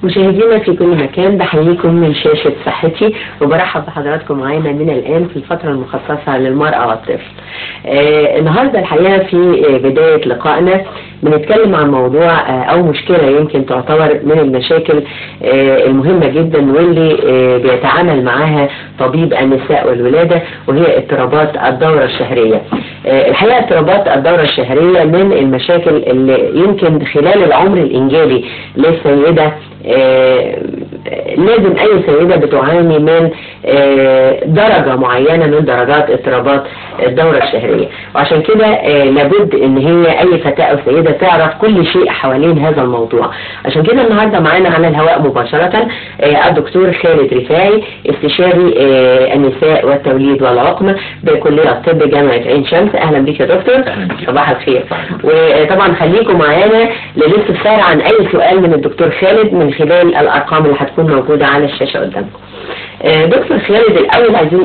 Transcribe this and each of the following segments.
مشاهدينا في كل مكان بحييكم من شاشة صحتي وبرحب بحضراتكم معانا من الآن في الفترة المخصصة للمرأة والطفل آه النهاردة الحقيقة في آه، بداية لقائنا بنتكلم عن موضوع آه أو مشكلة يمكن تعتبر من المشاكل آه المهمة جدا واللي آه بيتعامل معاها طبيب النساء والولادة وهي اضطرابات الدورة الشهرية آه الحقيقة اضطرابات الدورة الشهرية من المشاكل اللي يمكن خلال العمر الإنجابي للسيدة آه، لازم اي سيدة بتعاني من آه، درجة معينة من درجات اضطرابات الدورة الشهرية وعشان كده آه، لابد ان هي اي فتاة او سيدة تعرف كل شيء حوالين هذا الموضوع عشان كده النهاردة معانا على الهواء مباشرة آه، الدكتور خالد رفاعي استشاري آه، النساء والتوليد والعقم بكلية الطب جامعة عين شمس اهلا بك يا دكتور أهلا بك. صباح الخير وطبعا خليكم معانا للاستفسار عن اي سؤال من الدكتور خالد من خلال الارقام اللي هتكون موجودة على الشاشة قدامكم آه، دكتور خالد الاول عايزين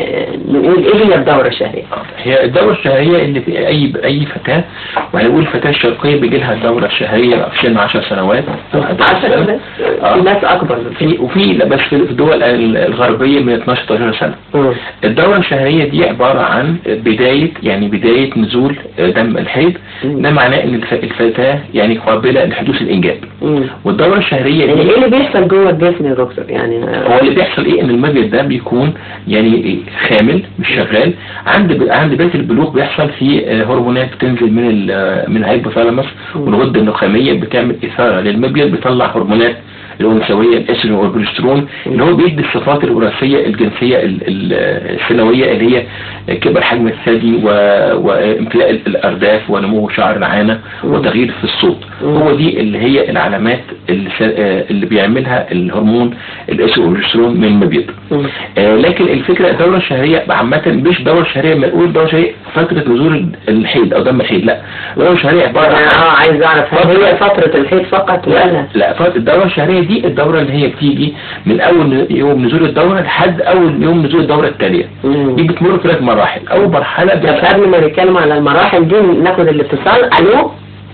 ن- نقول ايه هي الدورة الشهرية هي الدورة الشهرية اللي في أي أي فتاة وهنقول الفتاة الشرقية بيجي لها الدورة الشهرية في سن 10 سنوات أو 11 عشرة سنة. بس آه. في ناس اكبر من كده. في وفي لا، بس في الدول ال- الغربية من 12 13 سنة مم. الدورة الشهرية دي عبارة عن بداية يعني بداية نزول دم الحيض مم. ده معناه ان الف- الفتاة يعني قابلة لحدوث الإنجاب مم. والدورة الشهرية يعني دي ايه اللي بيحصل جوه الجسم يا دكتور يعني هو اللي بيحصل ايه ان المبيض ده بيكون يعني خامل مش شغال عند عند بدايه البلوغ بيحصل في آه، هرمونات بتنزل من ال- آه، من الهايبوثالاموس مم. والغده النخاميه بتعمل اثاره للمبيض بيطلع هرمونات الانثويه الاستروجين والبروسترون اللي هو بيدي الصفات الوراثيه الجنسيه ال- ال- السنويه اللي هي كبر حجم الثدي و- وامتلاء ال- الارداف ونمو شعر العانه مم. وتغيير في الصوت مم. هو دي اللي هي العلامات اللي, س- آه، اللي بيعملها الهرمون الاستروجين من المبيض مم. آه، لكن الفكرة الدورة الشهرية عامة مش دورة شهرية ما نقول دورة شهرية فترة نزول الحيض أو دم الحيض لا الدورة الشهرية عبارة انا عن اه عايز اعرف هل هي فترة الحيض فقط لا ولا لا فترة الدورة الشهرية دي الدورة اللي هي بتيجي من أول يوم نزول الدورة لحد أول يوم نزول الدورة التالية مم. دي بتمر ثلاث مراحل أول مرحلة طب بيبقى قبل ما نتكلم على المراحل دي ناخد الاتصال الو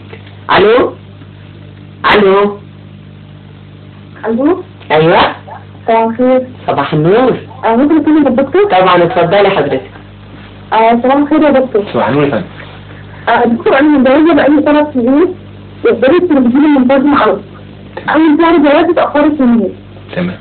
الو الو الو ايوه صباح الخير صباح النور آه، ممكن اكلم الدكتور طبعا اتفضلي حضرتك آه، صباح الخير يا دكتور صباح النور يا فندم آه، دكتور انا متجوزه بقالي ثلاث سنين وابتديت التلفزيون المنتظم قوي اول شهر جوازي اتاخرت سنين تمام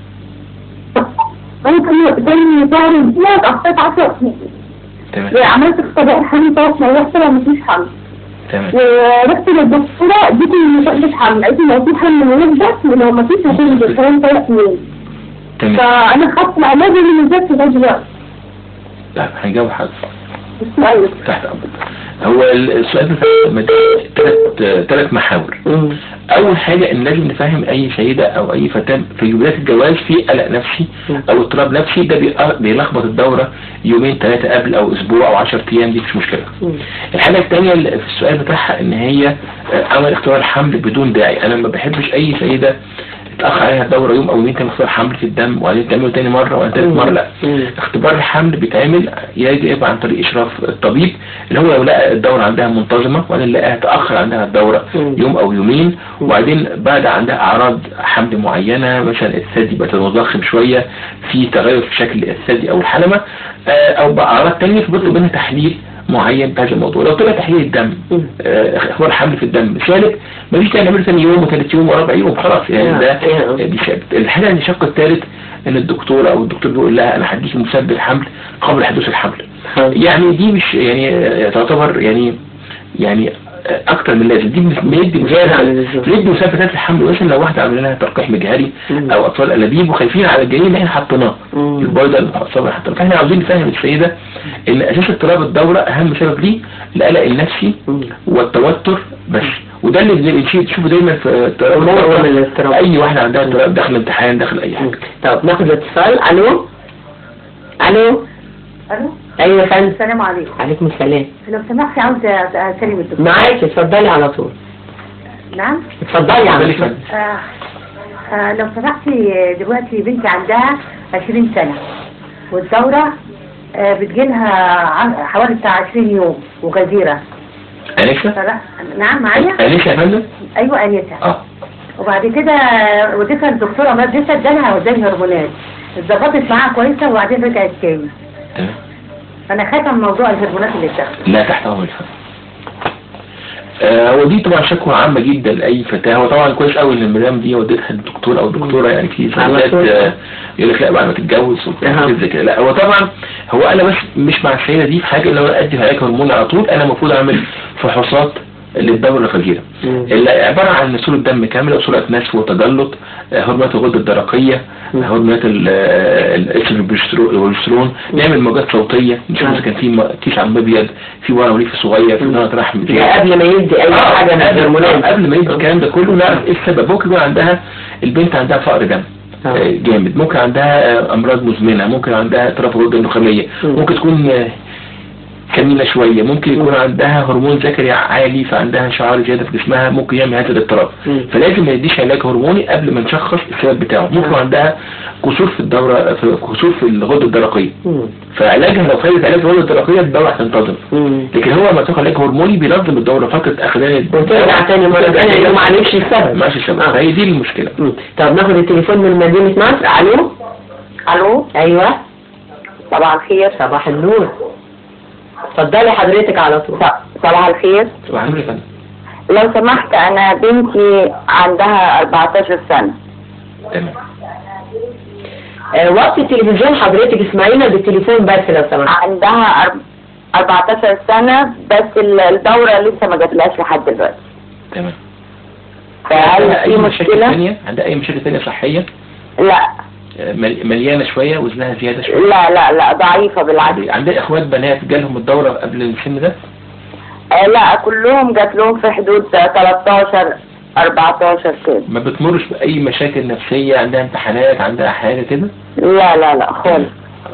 انا كان تاني شهر الجواز اتاخرت 10 سنين تمام وعملت اختبار حمل ثلاث مرات طلع مفيش حمل تمام ورحت للدكتوره اديتني مش حمل قالت لي لو في حمل من بس ولو مفيش هتنزل كمان ثلاث سنين تمام فانا خدت العلاج اللي نزلت لغايه دلوقتي لا هنجاوب حضرتك السؤال تحت أمرك هو السؤال ده ثلاث ثلاث محاور مم. اول حاجة ان لازم نفهم اي سيدة او اي فتاة في بداية الجواز في قلق نفسي مم. او اضطراب نفسي ده بيأ- بيلخبط الدورة يومين ثلاثة قبل او اسبوع او 10 ايام دي مش مشكلة مم. الحاجة الثانية اللي في السؤال بتاعها ان هي آه، عمل اختبار حمل بدون داعي انا ما بحبش اي سيدة تتأخر عليها الدورة يوم او يومين تعمل اختبار حمل في الدم وبعدين تعمله تاني مرة وبعدين تالت مم. مرة لا مم. اختبار الحمل بيتعمل يجب عن طريق اشراف الطبيب اللي هو لو لقى الدورة عندها منتظمة وبعدين لقاها تأخر عندها الدورة مم. يوم او يومين وبعدين بعد عندها اعراض حمل معينة مثلا الثدي بقى متضخم شوية في تغير في شكل الثدي او الحلمة آه، او بقى اعراض تانية فبيطلب منها تحليل معين بهذا الموضوع لو طلع تحليل الدم مم. آه، اخبار حمل في الدم ثالث مفيش تاني نعمله ثاني يوم وثالث يوم ورابع يوم خلاص يعني آه، ده آه. دي شاب. الحاجة اللي الشق الثالث ان الدكتور او الدكتور بيقول لها انا هديك مسبب حمل قبل حدوث الحمل يعني دي مش يعني آه، تعتبر يعني يعني آه، اكتر من لازم دي بندي زيادة عن اللزوم. ندي مثبتات الحمل مثلا لو واحده عملنا لها تلقيح مجهري مم. او اطفال انابيب وخايفين على الجنين اللي احنا حطيناه مم. البيضه اللي حطيناها حطيناها فاحنا عاوزين نفهم السيده ان اساس اضطراب الدوره اهم سبب ليه القلق النفسي مم. والتوتر بس وده اللي بنشوف تشوفه دايما في اضطراب معظم الدورة. الاضطراب. اي واحده عندها اضطراب داخل امتحان داخل اي حاجه طب ناخد اتصال الو الو الو ايوه يا فندم السلام عليكم عليكم السلام لو سمحتي عاوزه اكلم الدكتور معاكي اتفضلي على طول نعم اتفضلي على اتفضلي طول فندم. آه آه لو سمحتي دلوقتي بنتي عندها 20 سنة والدورة آه بتجيلها ع- حوالي بتاع 20 يوم وغزيرة انسه فلا- نعم معايا انسه يا فندم ايوه انسة اه وبعد كده وديتها الدكتوره ما اديتها ادالها وداني هرمونات اتظبطت معاها كويسه وبعدين رجعت تاني تمام انا خايفه من موضوع الهرمونات اللي بتاخد لا تحت امر الفهم آه ودي طبعا شكوى عامه جدا لاي فتاه هو طبعا كويس قوي ان المدام دي وديتها للدكتور او الدكتوره يعني في على سيدات طول. آه، يقول لك لا بعد ما تتجوز وبتاع أها. حاجات زي كده لا هو طبعا هو انا بس مش مع السيده دي في حاجه لو انا ادي علاج هرموني على طول انا المفروض اعمل فحوصات للدوره الرفاهيه مم. اللي عباره عن صوره دم كامله وصوره نسف وتجلط آه، هرمونات الغده الدرقيه مم. هرمونات ال- آه، الاستروجين والبروجسترون نعمل موجات صوتيه نشوف نعم. اذا كان في م- كيس عم ابيض في ورم وليف صغير في مم. نقطه رحم ده قبل ما يدي اي آه، حاجه من قبل- الهرمونات قبل ما يدي الكلام ده كله نعرف ايه السبب ممكن يكون عندها البنت عندها فقر دم آه. آه، جامد ممكن عندها آه، امراض مزمنه ممكن عندها اضطراب الغده النخاميه مم. ممكن تكون آه، كمينة شوية ممكن يكون عندها هرمون ذكري عالي فعندها شعر زيادة في جسمها ممكن يعمل هذا الاضطراب مم. فلازم ما يديش علاج هرموني قبل ما نشخص السبب بتاعه ممكن نعم. عندها قصور في الدورة في قصور في الغدة الدرقية مم. فعلاجها لو خدت علاج الغدة الدرقية الدورة هتنتظم مم. لكن هو لما تاخد علاج هرموني بينظم الدورة فترة أخذان وترجع تاني مرة وترجع تانية تاني. لو ما عرفش السبب ماشي السبب آه. فهي دي المشكلة مم. طب ناخد التليفون من مدينة نصر الو الو ايوه صباح الخير صباح النور اتفضلي حضرتك على طول صباح الخير صباح النور يا فندم لو سمحت انا بنتي عندها 14 سنة تمام آه وقت التلفزيون حضرتك اسمعينا بالتليفون بس لو سمحت عندها أرب- 14 سنة بس ال- الدورة لسه ما جاتلهاش لحد دلوقتي تمام فهل عندها في أي مشاكل مشكلة؟ ثانية عندها أي مشاكل ثانية صحية لا آه، مل- مليانة شوية وزنها زيادة شوية لا لا لا ضعيفة بالعكس عندها إخوات بنات جالهم الدورة قبل السن ده آه، لا كلهم جات لهم في حدود 13 14 كده ما بتمرش بأي مشاكل نفسية عندها امتحانات عندها حاجة كده لا لا لا خالص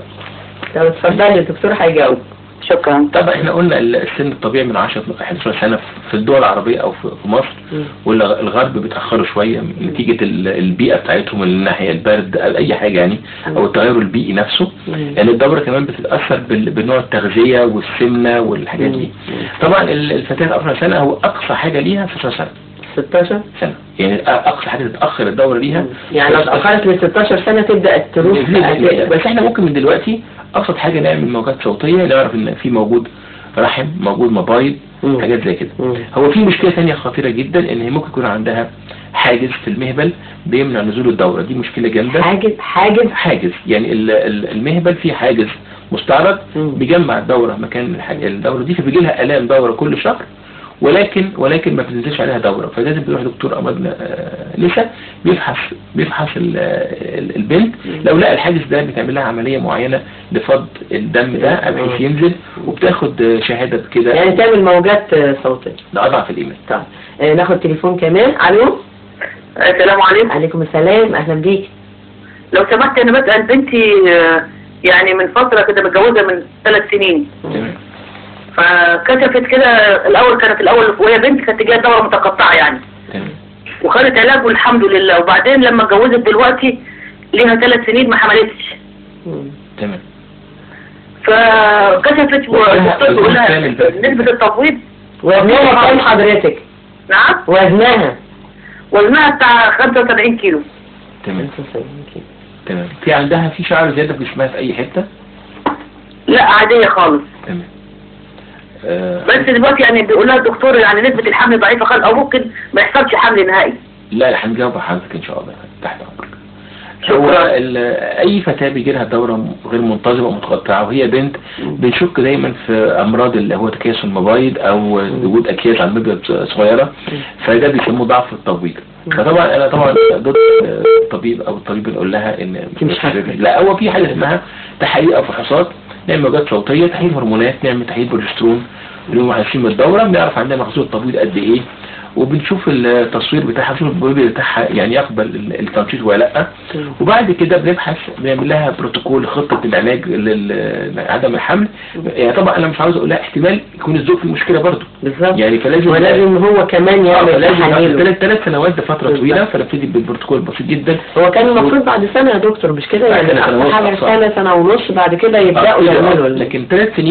طب اتفضلي الدكتور هيجاوب شكرا طبعا احنا قلنا السن الطبيعي من 10 ل 11 سنة في الدول العربية او في في مصر مم. والغرب بيتأخروا شوية نتيجة ال- البيئة بتاعتهم من ناحية البرد او اي حاجة يعني او التغير البيئي نفسه مم. لان الدورة كمان بتتأثر بال- بنوع التغذية والسمنة والحاجات دي مم. طبعا ال- الفتاة 14 سنة هو اقصى حاجة ليها 16 سنة 16 سنة يعني اقصى حاجة تتأخر الدورة ليها يعني لو اتأخرت ل 16 سنة تبدأ تروح بس احنا ممكن من دلوقتي ابسط حاجه نعمل موجات صوتيه نعرف ان في موجود رحم موجود مبايض مم. حاجات زي كده مم. هو في مشكله ثانيه خطيره جدا ان هي ممكن يكون عندها حاجز في المهبل بيمنع نزول الدوره دي مشكله جامده حاجز حاجز حاجز يعني ال- ال- المهبل فيه حاجز مستعرض مم. بيجمع الدوره مكان الحاجة الدوره دي فبيجي لها الام دوره كل شهر ولكن ولكن ما بتنزلش عليها دوره فلازم بيروح دكتور امراض آه، نساء بيفحص بيفحص ال- ال- البنت لو لقى الحاجز ده بتعمل لها عمليه معينه لفض الدم ده بحيث ينزل وبتاخد آه، شهاده كده يعني تعمل موجات آه، صوتية ده اضعف الايمان طب آه، ناخد تليفون كمان الو السلام عليكم عليكم السلام اهلا بيك لو سمحت انا بسأل بنتي آه، يعني من فترة كده متجوزة من ثلاث سنين تمام فكشفت كده الاول كانت الاول وهي بنت كانت جايه دورة متقطعة يعني تمام وخدت علاج والحمد لله وبعدين لما اتجوزت دلوقتي ليها ثلاث سنين ما حملتش مم. تمام فكشفت والدكتور بيقول لها كامل بقى. نسبة التبويض وزنها كام حضرتك نعم وزنها وزنها بتاع 75 كيلو تمام 75 كيلو. تمام في عندها في شعر زياده في جسمها في اي حته لا عادية خالص تمام آه بس دلوقتي يعني بيقول لها الدكتور يعني نسبة الحمل ضعيفة خالص او ممكن ما يحصلش حمل نهائي لا هنجاوب على حضرتك ان شاء الله تحت امرك شكرا. هو ال- اي فتاه بيجي لها دوره غير منتظمه ومتقطعه وهي بنت بنشك دايما في امراض اللي هو تكيس المبايض او وجود اكياس على المبيض صغيره فده بيسموه ضعف التبويض فطبعا انا طبعا ضد الطبيب او الطبيب بنقول لها ان مش حاسة. لا هو في حاجه اسمها تحاليل او فحوصات نعمل موجات صوتيه تحليل هرمونات نعمل تحليل بروجسترون اللي هو حاسين من الدوره بنعرف عندنا مخزون التبويض قد ايه وبنشوف التصوير بتاعها بنشوف البروبي بتاعها يعني يقبل ال- التنشيط ولا لا وبعد كده بنبحث بنعمل لها بروتوكول خطه العلاج لعدم الحمل يعني طبعا انا مش عاوز اقول لها احتمال يكون الزوج في مشكله برضه بالظبط يعني فلازم ولازم هو كمان يعمل لازم تحاليل ثلاث ثلاث سنوات ده فتره بالظبط. طويله فنبتدي بالبروتوكول بسيط جدا هو كان المفروض بعد سنة يا دكتور مش كده بعد يعني سنة أقصى ونص حاجة أقصى. سنة سنة ونص بعد كده آه، يبدأوا كده، آه. يعملوا ال- لكن ثلاث سنين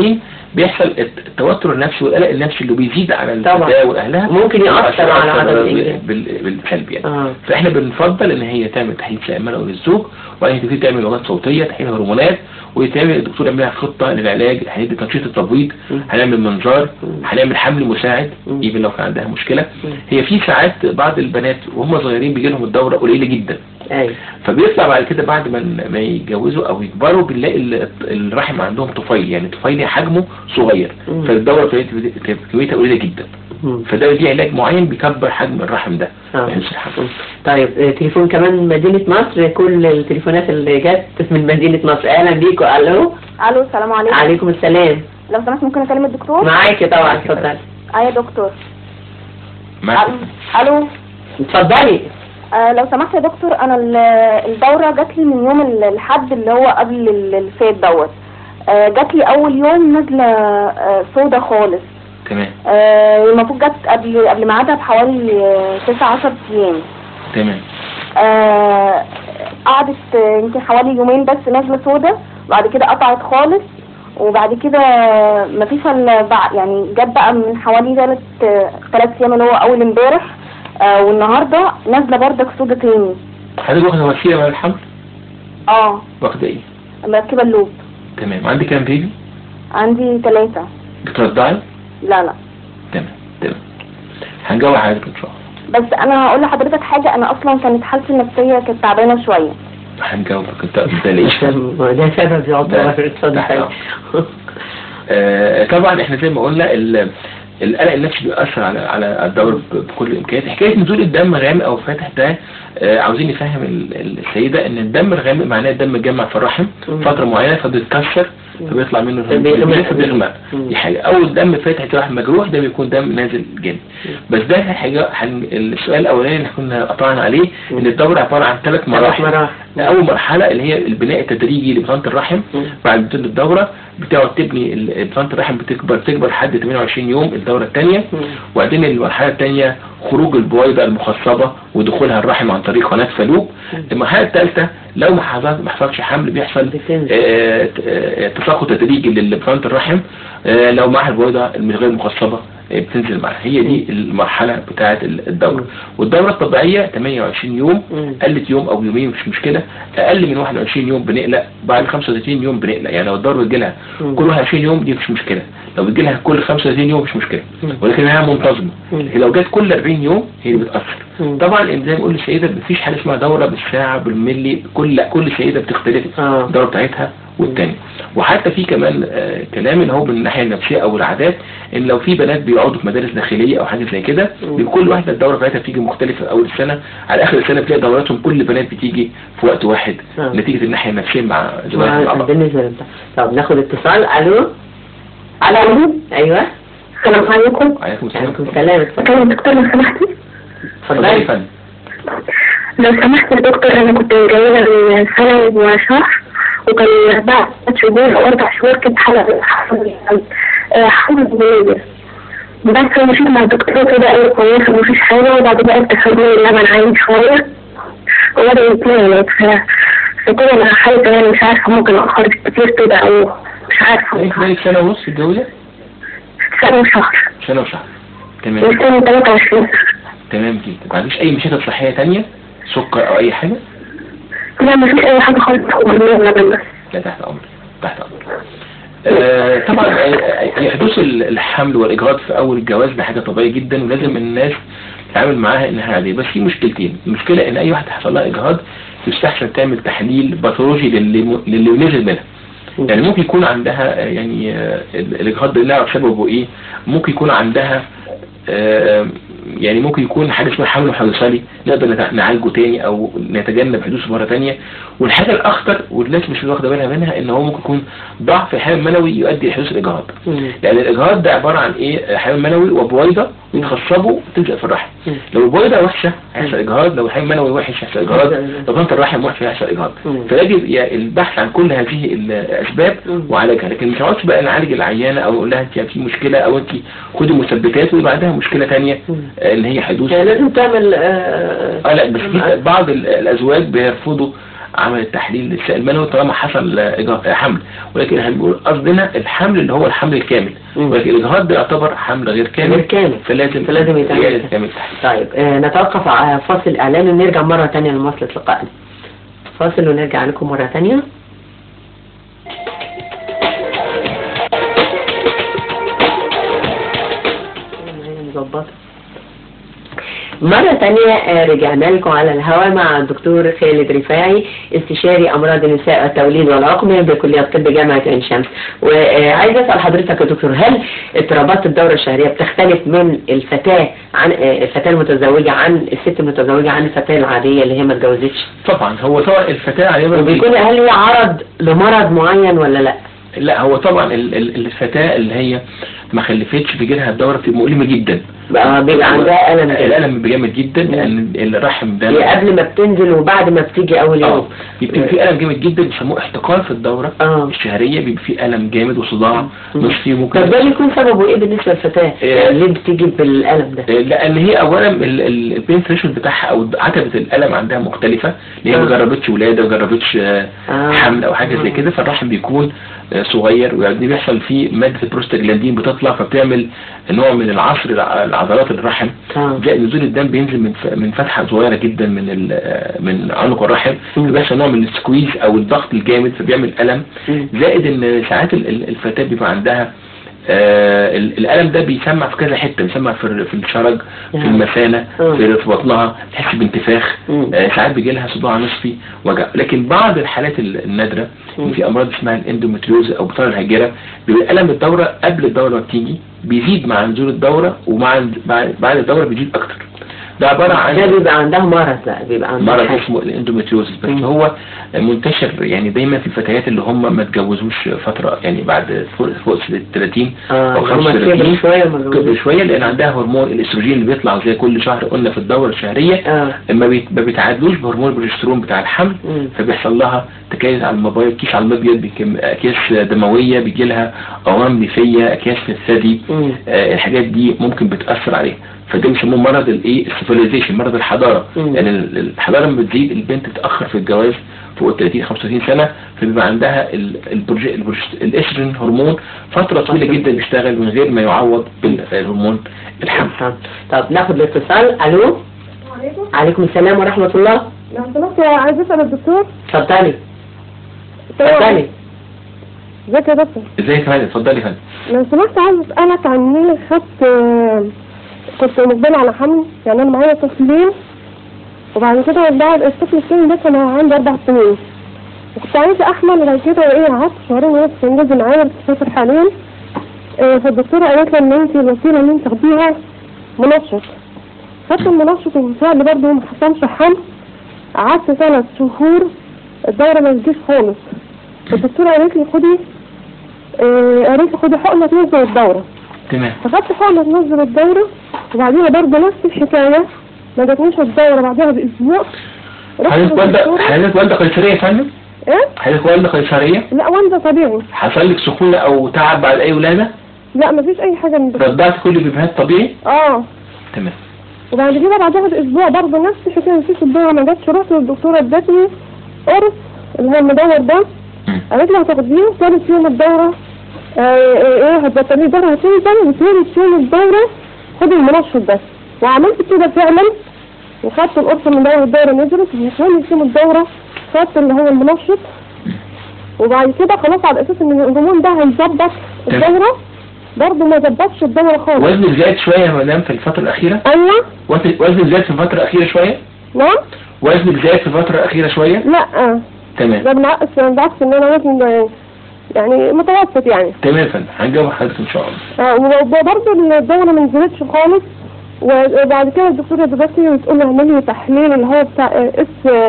بيحصل الت- التوتر النفسي والقلق النفسي اللي بيزيد على طبعا. الفتاه واهلها ممكن يأثر على عدم بال- الإنجاب. بال- بالسلب يعني اه فاحنا بنفضل ان هي تعمل تحليل سائل منوي للزوج وبعدين تبتدي تعمل مواد صوتيه تحليل هرمونات ويتعمل الدكتور يعمل لها خطه للعلاج هندي تنشيط التبويض مم. هنعمل منظار مم. هنعمل حمل مساعد مم. ايفن لو كان عندها مشكله مم. هي في ساعات بعض البنات وهم صغيرين بيجي لهم الدوره قليله جدا ايوه فبيطلع بعد كده بعد ما ما يتجوزوا او يكبروا بنلاقي ال- الرحم عندهم طفيل يعني طفيل حجمه صغير مم. فالدوره بتاعتها كميتها قليله جدا مم. فده ليه علاج معين بيكبر حجم الرحم ده آه. بحيث الحمل طيب آه، تليفون كمان من مدينة مصر كل التليفونات اللي جت من مدينة مصر اهلا بيكم الو الو السلام عليكم عليكم السلام لو سمحت ممكن اكلم الدكتور معاكي طبعا اتفضلي اه يا دكتور معاك الو الو اتفضلي آه لو سمحت يا دكتور انا ال- الدوره جات لي من يوم ال- الحد اللي هو قبل ال- اللي فات دوت آه جات لي اول يوم نازله آه سودا خالص تمام آه المفروض جت قبل قبل ميعادها بحوالي آه، تسعة عشر ايام تمام آه، قعدت آه، يمكن حوالي يومين بس نازله سودا وبعد كده قطعت خالص وبعد كده مفيش الا بع- يعني جت بقى من حوالي ثلاث ثلاث ايام اللي هو اول امبارح آه، والنهارده نازله بردك سودا تاني حضرتك واخده وسيله من الحمل اه واخده ايه مركبه اللوب تمام عندك كام بيبي عندي ثلاثه بترضعي لا لا تمام تمام هنجاوب حضرتك ان شاء الله بس انا هقول لحضرتك حاجه انا اصلا كانت حالتي النفسيه كانت تعبانه شويه هنجاوبك انت ما تقلقيش ده سبب يعتبر ده- اتفضل ده- آه، طبعا احنا زي ما قلنا ال- القلق النفسي بيأثر على على الدورة ب- بكل الامكانيات حكايه نزول الدم غامق او فاتح ده آه، عاوزين نفهم ال- ال- السيده ان الدم الغامق معناه الدم اتجمع في الرحم مم. فتره معينه فبيتكسر فبيطلع منه فبيغمق. الهرمون فبيغمق مم. دي حاجه او الدم فاتح في الرحم مجروح ده بيكون دم نازل جامد بس ده حاجه حن... السؤال الاولاني اللي كنا قطعنا عليه ان الدوره عباره عن ثلاث مراحل مراحل. اول مرحله اللي هي البناء التدريجي لبطانه الرحم مم. بعد بدايه الدوره بتقعد تبني ال- بطانه الرحم بتكبر تكبر لحد 28 يوم الدوره الثانيه مم. وبعدين المرحله الثانيه خروج البويضه المخصبه ودخولها الرحم عن طريق قناه فالوب المرحله الثالثه لو ما حصل ما حصلش حمل بيحصل بتنزل. آه، ت- آه، تساقط تدريجي لبطانه الرحم آه، لو معها البويضه من غير مخصبه آه، بتنزل معاها هي دي المرحله بتاعه ال- الدوره مم. والدوره الطبيعيه 28 يوم مم. قلت يوم او يومين مش مشكله اقل من 21 يوم بنقلق بعد 35 يوم بنقلق يعني لو الدوره بتجي لها مم. كل 21 يوم دي مش مشكله لو بتجي لها كل 35 يوم مش مشكله مم. ولكن هي منتظمه مم. لكن لو جت كل 40 يوم هي اللي بتاثر مم. طبعا إن زي ما بقول للسيده مفيش حاجه اسمها دوره بالساعه بالملي كل كل سيده بتختلف آه. الدوره بتاعتها والتانية وحتى في كمان آه كلام اللي هو من الناحيه النفسيه او العادات ان لو في بنات بيقعدوا في مدارس داخليه او حاجه زي كده مم. بيبقى كل واحده الدوره بتاعتها بتيجي مختلفه اول السنه على اخر السنه بتلاقي دوراتهم كل البنات بتيجي في وقت واحد آه. نتيجه الناحيه النفسيه مع زمايلهم مع مع- بعض بالنسبة للبتاع طب ناخد اتصال الو الو ايوه السلام عليكم عليكم السلام عليكم السلام اتفضل كان الدكتور لو سمحتي اتفضلي يا اتفضلي فندم لو سمحت يا دكتور انا كنت متجوزه من سنه وشهر وكان بعد ثلاث شهور او اربع شهور كنت حلقه حمل بنيه بس لما مشيت مع الدكتور كده قال لي كويسه ومفيش حاجه وبعد كده قلت خد لي اللبن عادي شويه وبدا يتنقل فكده انا خايفه يعني مش عارفه ممكن اخر كتير كده او مش عارفه انت بقالك سنه ونص متجوزه سنه وشهر سنه وشهر تمام من سنه 23 تمام جدا ما عنديش اي مشاكل صحيه تانية سكر او اي حاجه لا مفيش اي حاجه خالص هو اللبن بس لا تحت امر تحت امر آه طبعا آه، حدوث ال- الحمل والاجهاض في اول الجواز ده حاجه طبيعيه جدا ولازم الناس تتعامل معاها انها عاديه بس في مشكلتين المشكله ان اي واحده حصل لها اجهاض يستحسن تعمل تحليل باثولوجي للي م- للي نزل منها يعني ممكن يكون عندها آه، يعني آه، ال- الاجهاض ده نعرف سببه ايه ممكن يكون عندها آه، يعني ممكن يكون حاجه اسمها حمل حوصلي نقدر نتع- نعالجه تاني او نتجنب حدوثه مره تانية والحاجه الاخطر والناس مش واخده بالها منها ان هو ممكن يكون ضعف حمل منوي يؤدي لحدوث الاجهاض مم. لان الاجهاض ده عباره عن ايه حمل منوي وبويضه يتخصبوا تلزق في الرحم مم. لو البويضه وحشه هيحصل اجهاض لو الحمل المنوي وحش هيحصل اجهاض لو كانت الرحم وحش هيحصل اجهاض مم. فيجب ي- البحث عن كل هذه الاسباب مم. وعلاجها لكن مش هنقعدش بقى نعالج العيانه او نقول لها انت في مشكله او انت خدي مثبتات ويبقى عندها مشكله ثانيه مم. اللي هي حدوث يعني لازم تعمل آه، اه لا بس في بعض ال- الازواج بيرفضوا عملت تحليل للسائل المنوي طالما حصل آه، إجهاض- آه، حمل ولكن احنا بنقول قصدنا الحمل اللي هو الحمل الكامل مم. ولكن الاجهاض ده يعتبر حمل غير كامل غير كامل. فلازم فلازم يتعمل يعمل تحليل. تعمل تحليل طيب آه، نتوقف على فاصل اعلاني ونرجع مرة تانية لمواصلة لقائنا فاصل ونرجع لكم مرة تانية مظبطة مرة تانية آه، رجعنا لكم على الهواء مع الدكتور خالد رفاعي استشاري أمراض النساء والتوليد والعقم بكلية طب جامعة عين شمس وعايز أسأل حضرتك يا دكتور هل اضطرابات الدورة الشهرية بتختلف من الفتاة عن آه، الفتاة المتزوجة عن الست المتزوجة عن الفتاة العادية اللي هي ما اتجوزتش طبعا هو طبعا الفتاة غالبا وبيكون هل هي عرض لمرض معين ولا لا؟ لا هو طبعا ال- ال- الفتاة اللي هي ما خلفتش بيجي لها الدورة بتبقى مؤلمة جدا بقى بيبقى عندها ألم كده. الألم جامد جدا لأن الرحم ده هي قبل ما بتنزل وبعد ما بتيجي أول اه يوم بيبقى في ألم جامد جدا بيسموه احتقان في الدورة اه الشهرية بيبقى في ألم جامد وصداع مم. نصفي ممكن طب ده بيكون سببه ايه بالنسبة للفتاة؟ إيه. يعني ليه بتيجي بالألم ده؟ لان هي اولا البين ثريشولد بتاعها او عتبه الالم عندها مختلفه لان هي ما آه. جربتش ولاده ما جربتش آه، آه. حمل او حاجه زي مم. كده فالرحم بيكون آه، صغير ويعني بيحصل فيه ماده البروستاجلاندين بتطلع فبتعمل نوع من العصر الع- العضلات الرحم اه زائد نزول الدم بينزل من ف- من فتحه صغيره جدا من ال- آه، من عنق الرحم مم. فبيحصل نوع من السكويز او الضغط الجامد فبيعمل الم مم. زائد ان ساعات ال- ال- الفتاه بيبقى عندها آه ال- الالم ده بيسمع في كذا حته بيسمع في ال- في الشرج في آه. المثانه آه. في في بطنها تحس بانتفاخ مم. آه ساعات بيجي لها صداع نصفي وجع لكن بعض الحالات ال- النادره مم. إن في امراض اسمها الاندومتريوز او بطانه الهجره بيبقى الم الدوره قبل الدوره ما بتيجي بيزيد مع نزول الدوره ومع بعد بعد الدوره بيزيد اكتر ده عباره عن ده بيبقى عندها مرض بقى بيبقى عندها مرض حاجة. اسمه الاندوميتريوزس بس مم. هو منتشر يعني دايما في الفتيات اللي هم ما اتجوزوش فتره يعني بعد فوق فوق ال 30 اه او هما 35 كبروا شوية ما كبر اتجوزوش. شويه لان عندها هرمون الاستروجين اللي بيطلع زي كل شهر قلنا في الدوره الشهريه اه ما بيت- ما بيتعادلوش بهرمون البروجسترون بتاع الحمل مم. فبيحصل لها تكيس على المبايض كيس على المبيض بيكم- اكياس دمويه بيجي لها اورام ليفيه اكياس في الثدي مم. آه، الحاجات دي ممكن بتأثر عليها فده بيسموه مرض الايه السيفيلايزيشن مرض الحضاره مم. لان ال- الحضاره لما بتزيد البنت بتتاخر في الجواز فوق ال 30 35 سنه فبيبقى عندها ال- البروج- البروج- الاستروجين هرمون فتره طويله فترة. جدا بيشتغل من غير ما يعوض بالهرمون الحمل الحمد. طب ناخد الاتصال الو عليكم السلام ورحمة الله لو سمحت عايز اسال الدكتور اتفضلي اتفضلي ازيك يا دكتور ازيك يا فندم اتفضلي يا فندم لو سمحت عايز اسالك عن مين خدت آه، كنت مقبله على حمل يعني انا معايا طفلين وبعد كده بعد الطفل الثاني ده كان عندي اربع سنين وكنت عايزه احمل وبعد كده ايه قعدت شهرين ونص كان جوزي معايا بس مسافر حاليا آه، فالدكتوره قالت لي ان انت الوسيله اللي انت تاخديها منشط خدت المنشط وبالفعل برضه ما حصلش حمل قعدت ثلاث شهور الدورة ما تجيش خالص فالدكتورة قالت لي خدي آه، قالت لي خدي حقنة تنزل الدورة تمام فخدت حقنة تنزل الدورة وبعديها برضه نفس الحكاية ما جاتنيش الدورة بعدها بأسبوع رحت حضرتك والده للدكتورة حضرتك والده قيصريه يا فندم ايه؟ حضرتك والده قيصريه لا والدة طبيعي حصل لك سخونه او تعب بعد اي ولاده لا مفيش أي حاجة من ده رضعت كل البيبيهات طبيعي اه تمام وبعد كده بعدها بأسبوع برضه نفس الحكاية مفيش الدورة ما جاتش رحت للدكتورة ادتني قرص اللي هو المدور ده مم. قالت لي هتاخديه ثالث يوم الدورة آه، آه، ايه هتبطلي الدورة هتنزل وثالث يوم الدورة خدي المنشط ده وعملت كده فعلا وخدت القرص من دورة الدورة نزلت وثالث يوم الدورة خدت اللي هو المنشط وبعد كده خلاص على اساس ان الهرمون ده هيظبط الدورة برضه ما ظبطش الدورة خالص وزنك زاد شويه يا مدام في الفتره الاخيره ايوه وزن- وزنك زاد في الفتره الاخيره شويه نعم وزنك زاد في الفتره الاخيره شويه لا آه. تمام ده بالعكس بالعكس ان انا وزن يعني متوسط يعني تمام يا فندم هنجاوب حضرتك ان شاء الله اه وبرضه الدورة ما نزلتش خالص وبعد كده الدكتورة دلوقتي بتقول لي اعمل لي تحليل اللي هو بتاع اس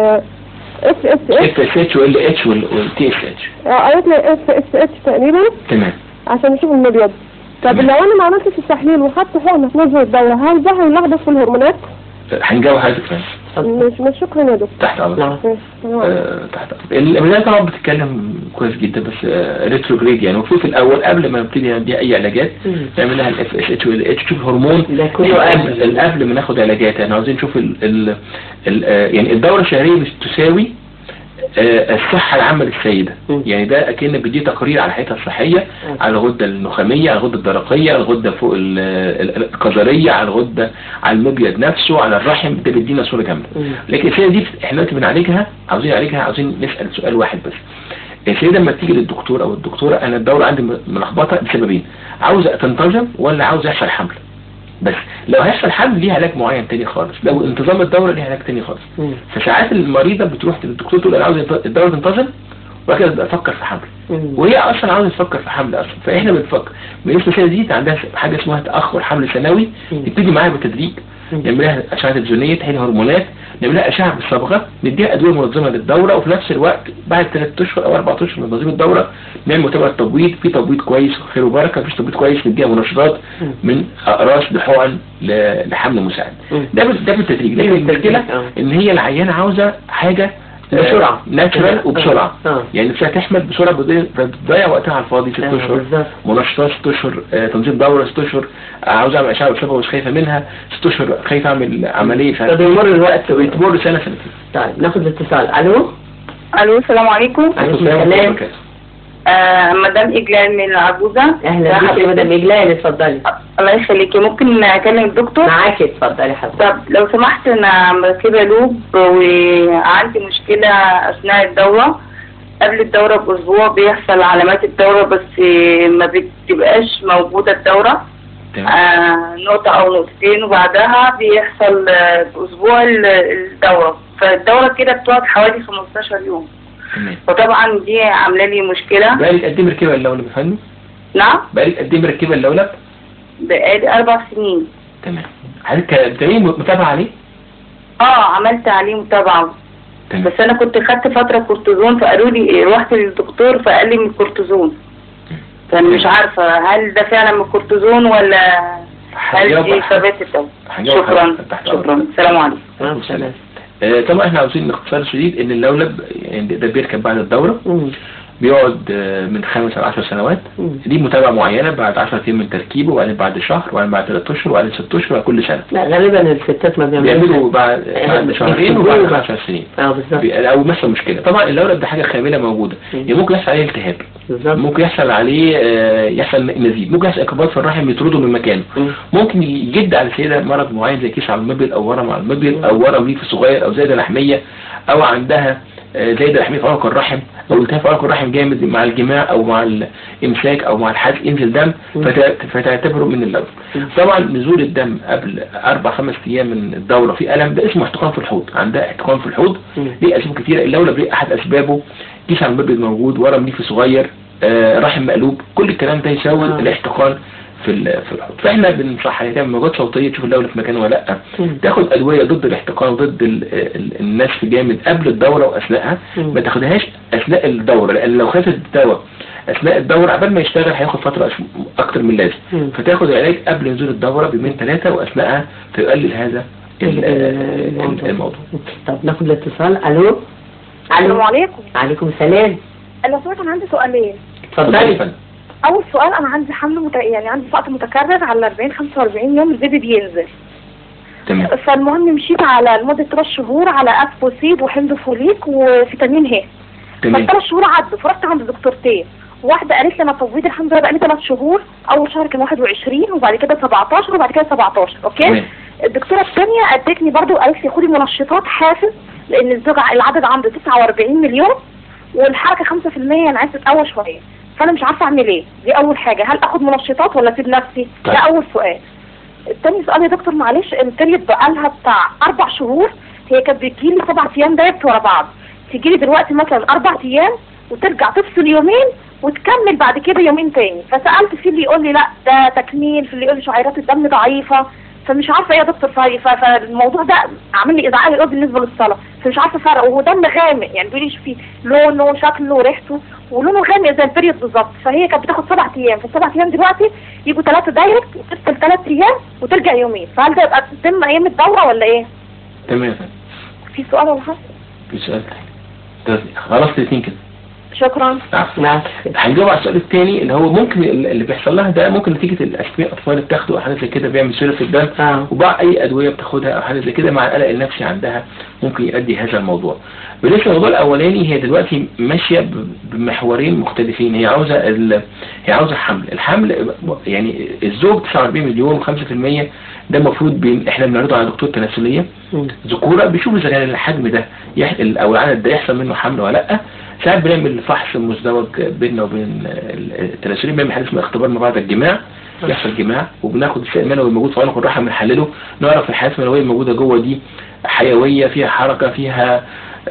اس اس اتش اف اس اتش وال اتش والتي اس اتش قالت لي اس اس اتش تقريبا تمام عشان نشوف المبيض طب تمام. لو انا ما عملتش التحليل وخدت حقنة في نزل الدورة هل ده هيلخبط في الهرمونات؟ هنجاوب حضرتك فندم مش مش شكرا يا دكتور تحت امرك نعم ماشي. تمام. آه، تحت امرك البدايه طبعا بتتكلم كويس جدا بس ريتروجريد يعني المفروض في الاول قبل ما نبتدي نديها اي علاجات مم. نعمل لها الاف اس اتش وال اتش تشوف الهرمون ده كله قبل. ال- قبل ما ناخد علاجات يعني عاوزين نشوف ال ال ال آه، يعني الدوره الشهريه مش تساوي آه، الصحة العامة للسيدة مم. يعني ده أكنك بيدي تقرير على حياتها الصحية على الغدة النخامية على الغدة الدرقية على الغدة فوق ال- ال- القذرية على الغدة على المبيض نفسه على الرحم ده بيدينا صورة كاملة مم. لكن السيدة دي احنا دلوقتي بنعالجها عاوزين نعالجها عاوزين نسأل سؤال واحد بس السيدة لما تيجي للدكتور أو الدكتورة أنا الدورة عندي م- ملخبطة لسببين عاوزة تنتظم ولا عاوزة يحصل حمل بس لو هيحصل حمل ليه علاج معين تاني خالص لو انتظام الدورة ليه علاج تاني خالص مم. فساعات المريضة بتروح للدكتور تقول أنا عاوز الدورة تنتظم وبعد كده تبقى تفكر في حمل مم. وهي اصلا عاوزه تفكر في حمل اصلا فاحنا بنفكر بالنسبه للسيده دي عندها حاجه اسمها تاخر حمل ثانوي مم. تبتدي معاها بالتدريج مم. نعمل لها اشعه تلفزيونيه تحليل هرمونات نعمل لها اشعه بالصبغه نديها ادويه منظمه للدوره وفي نفس الوقت بعد ثلاث اشهر او اربع اشهر من تنظيم الدوره نعمل متابعه تبويض في تبويض كويس خير وبركه مفيش تبويض كويس نديها منشطات مم. من اقراص لحقن ل- لحمل مساعد مم. ده بال- ده بالتدريج لكن بالتدريج، المشكله آه. ان هي العيانه عاوزه حاجه بسرعة. ناتشرال آه. وبسرعه آه. يعني نفسها تحمل بسرعه بتضيع- بتضيع وقتها على الفاضي ست آه، اشهر بالظبط. منشطات ست اشهر آه، تنظيم دوره ست اشهر آه، عاوز اعمل اشعه بسبب مش خايفه منها ست اشهر خايفه اعمل عمليه ف طب يمر الوقت وانت تمر سنه سنتين طيب ناخد الاتصال الو الو السلام عليكم عليكم السلام السلام. ورحمة الله آه مدام اجلال من العجوزه اهلا بيك يا مدام اجلال اتفضلي الله يخليكي ممكن اكلم الدكتور معاكي اتفضلي حضرتك طب لو سمحت انا مركبه لوب وعندي مشكله اثناء الدوره قبل الدوره باسبوع بيحصل علامات الدوره بس ما بتبقاش موجوده الدوره تمام آه نقطه او نقطتين وبعدها بيحصل آه، باسبوع ال- الدوره فالدوره كده بتقعد حوالي 15 يوم تمام وطبعا دي عامله لي مشكله بقالك قد ايه مركبه اللولب يا فندم؟ نعم بقالك قد ايه مركبه اللولب؟ بقالي اربع سنين تمام حضرتك بتلاقيه متابعه عليه؟ اه عملت عليه متابعه تمام بس انا كنت خدت فتره كورتيزون فقالوا لي رحت للدكتور فقال لي من الكورتيزون فانا مش عارفه هل ده فعلا من الكورتيزون ولا هل هجاوب دي على حضرتك. ثبات الدم هجاوب شكرا حضرتك تحت أمرك. شكرا السلام عليكم مع السلامة. آه، طبعا احنا عاوزين باختصار شديد ان اللولب يعني ده بيركب بعد الدوره مم. بيقعد آه، من خمس ل 10 سنوات مم. دي متابعه معينه بعد 10 ايام من تركيبه وبعدين بعد شهر وبعدين بعد 3 اشهر وبعدين 6 اشهر وبعد كل سنه لا غالبا الستات ما بيعملوش بيعملوا بعد آه، بعد شهرين بيكتبوه وبعد بقى. 10 سنين اه بالظبط بي- او مثلا مشكله طبعا اللولب ده حاجه خامله موجوده مم. يعني ممكن يحصل عليه التهاب بالظبط ممكن يحصل عليه آه، يحصل نزيف ممكن يحصل انقباض في الرحم يطرده من مكانه مم. ممكن يجد على السيده مرض معين زي كيس على المبيض او ورم على المبيض او ورم ليف صغير او زايده لحميه او عندها آه، زايده لحميه في عنق الرحم او التهاب في عنق الرحم جامد مع الجماع او مع الامساك او مع الحزق ينزل دم مم. فت- فتعتبره من اللون مم. طبعا نزول الدم قبل اربع خمس ايام من الدوره في الم ده اسمه احتقان في الحوض عندها احتقان في الحوض مم. ليه اسباب كتيره اللولب ليه احد اسبابه كيس على المبيض موجود ورم ليفي صغير آه، رحم مقلوب كل الكلام ده يساوي آه. الاحتقان في ال- في الحوض فاحنا بننصحها هي تعمل موجات صوتيه تشوف اللولب في مكانه ولا لا مم. تاخد ادويه ضد الاحتقان وضد ال- ال- النسف جامد قبل الدوره واثناءها مم. ما تاخدهاش اثناء الدوره لان لو خدت الدواء اثناء الدوره قبل ما يشتغل هياخد فتره أس- اكتر من اللازم مم. فتاخد العلاج قبل نزول الدوره بيومين ثلاثه واثناءها فيقلل هذا ال- ال- الموضوع طب ناخد الاتصال الو السلام الو عليكم عليكم السلام انا سمعت انا عندي سؤالين اتفضلي اول سؤال انا عندي حمل مت... يعني عندي وقت متكرر على 40 45 يوم البيبي بينزل تمام فالمهم مشيت على لمده ثلاث شهور على اسبوسيد وحمض فوليك وفيتامين ه تمام فالثلاث شهور عدوا فرحت عند دكتورتين واحده قالت لي انا تفويض الحمد لله بقالي ثلاث شهور اول شهر كان 21 وبعد كده 17 وبعد كده 17 اوكي تمام. الدكتوره الثانيه ادتني برضو قالت لي خدي منشطات حافز لان الزوج ع- العدد عنده 49 مليون والحركه 5% انا عايزه تقوى شويه فانا مش عارفه اعمل ايه دي اول حاجه هل اخد منشطات ولا اسيب نفسي طيب. ده اول سؤال التاني سؤال يا دكتور معلش البريود بقالها بتاع اربع شهور هي كانت بتجيلي سبع ايام دايركت ورا بعض تجيلي دلوقتي مثلا اربع ايام وترجع تفصل يومين وتكمل بعد كده يومين تاني فسالت في اللي يقول لي لا ده تكميل في اللي يقول لي شعيرات الدم ضعيفه فمش عارفه ايه يا دكتور ف- ف- فالموضوع ده عامل لي ازعاج قوي بالنسبه للصلاه فمش عارفه افرق وهو دم غامق يعني بيقول لي فيه لونه شكله وريحته ولونه غامق زي البريود بالظبط فهي كانت بتاخد سبع ايام فالسبع ايام دلوقتي يجوا ثلاثه دايركت وتفصل ثلاث ايام وترجع يومين فهل ده يبقى تتم ايام الدوره ولا ايه؟ تمام يا فندم. في سؤال ولا حاجه؟ في سؤال تاني طب خلاص الاثنين كده شكرا عفوا. نعم هنجاوب على السؤال الثاني اللي هو ممكن اللي بيحصل لها ده ممكن نتيجه الاسماء الاطفال اللي بتاخده او حاجه زي كده بيعمل سيوله في الدم اه وبعض اي ادويه بتاخدها او حاجه زي كده مع القلق النفسي عندها ممكن يؤدي هذا الموضوع. بالنسبه للموضوع الاولاني هي دلوقتي ماشيه ب- بمحورين مختلفين هي عاوزه ال... هي عاوزه حمل، الحمل يعني الزوج 49 مليون و5% ده المفروض بين احنا بنعرضه على دكتور تناسليه مم. ذكوره بيشوف اذا كان الحجم ده يح... او العدد ده يحصل منه حمل ولا لا ساعات بنعمل فحص مزدوج بيننا وبين التناسلين بنعمل حاجه اسمها اختبار ما بعد الجماع يحصل جماع وبناخد السائل المنوي الموجود في عنق الرحم بنحلله نعرف الحياه المنويه الموجوده جوه دي حيويه فيها حركه فيها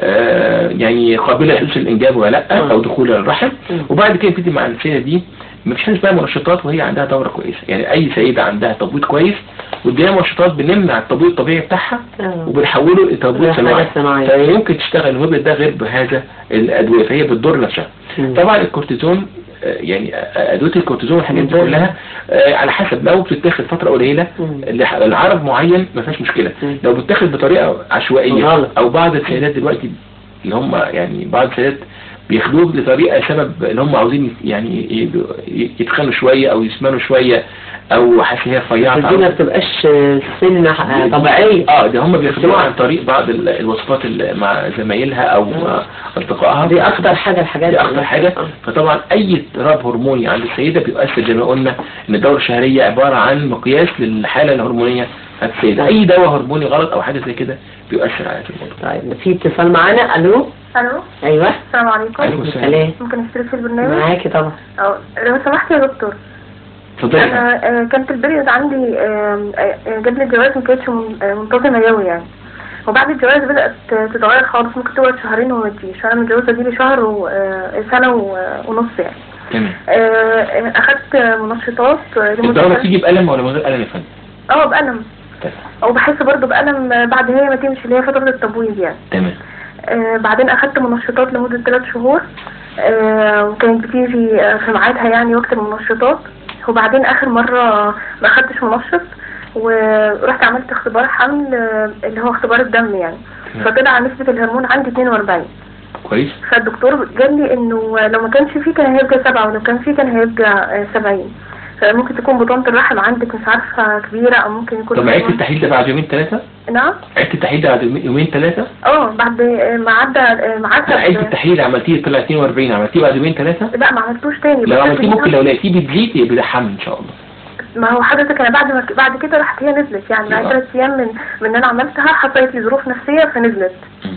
آه يعني قابله لحدوث الانجاب ولا لا مم. او دخول الرحم مم. وبعد كده نبتدي مع السيده دي مفيش حاجه اسمها منشطات وهي عندها دوره كويسه يعني اي سيده عندها تبويض كويس واديها منشطات بنمنع التبويض الطبيعي بتاعها آه. وبنحوله لتبويض حاجة صناعي صناعية. فيمكن تشتغل المبيض ده غير بهذا الادويه فهي بتضر نفسها مم. طبعا الكورتيزون آه، يعني آه، ادويه الكورتيزون والحاجات دي مضرة. كلها آه، على حسب لو بتتاخد فتره قليله مم. لح- العرض معين ما فيهاش مشكله مم. لو بتتاخد بطريقه عشوائيه غلط. او بعض السيدات دلوقتي اللي هم يعني بعض السيدات بياخدوه لطريقه سبب اللي هم عاوزين يعني ي- يتخنوا شويه او يسمنوا شويه او حاسس ان هي رفيعه دي ما بتبقاش سنة آه، طبيعية اه ده هم بياخدوها عن طريق بعض ال- الوصفات اللي مع زمايلها او مع اصدقائها دي اكتر حاجة الحاجات دي اكتر حاجه فطبعا اي اضطراب هرموني عند السيده بيؤثر زي ما قلنا ان الدوره الشهريه عباره عن مقياس للحاله الهرمونيه بتاعت السيده اي دواء هرموني غلط او حاجه زي كده بيؤثر على هذا الموضوع طيب في اتصال معانا الو الو ايوه السلام عليكم عليكم السلام سلام ممكن اشترك في البرنامج معاكي طبعا أو لو سمحت يا دكتور اتفضلي انا آه، كانت البريود عندي آم، آه، آه، قبل الجواز ما كانتش من- آه، منتظمه قوي يعني وبعد الجواز بدات تتغير خالص ممكن تقعد شهرين وما تجيش انا متجوزه دي لي شهر وسنه ونص يعني تمام آه، اخدت منشطات آه، لمدة الدوره سنة. بتيجي بألم ولا من غير ألم يا فندم؟ اه بألم تمام. او بحس برضو بألم آه، بعد هي ما تمشي اللي هي فترة التبويض يعني تمام آه، بعدين اخدت منشطات لمدة ثلاث شهور آه، وكانت بتيجي آه، في ميعادها يعني وقت المنشطات وبعدين اخر مرة ما اخدتش منشط ورحت عملت اختبار حمل آه، اللي هو اختبار الدم يعني نعم. فطلع نسبة الهرمون عندي 42 كويس فالدكتور قال لي انه لو ما كانش فيه كان هيبقى سبعة ولو كان فيه كان هيبقى آه، سبعين فممكن تكون بطانة الرحم عندك مش عارفة كبيرة او ممكن يكون طب عدت التحليل ده بعد يومين ثلاثة؟ نعم عدت التحليل ده بعد يومين ثلاثة؟ اه بعد آه، ما عدى آه، لا ميعادها عدت ب- التحليل عملتيه طلع 42 عملتيه بعد يومين ثلاثة؟ لا ما عملتوش تاني لو بس عملتيه في- ممكن لو لقيتيه بتزيد يبقى ده حمل ان شاء الله ما هو حضرتك انا بعد ما بعد كده راحت هي نزلت يعني بعد آه. ثلاث ايام من من ان انا عملتها حصلت لي ظروف نفسيه فنزلت مم.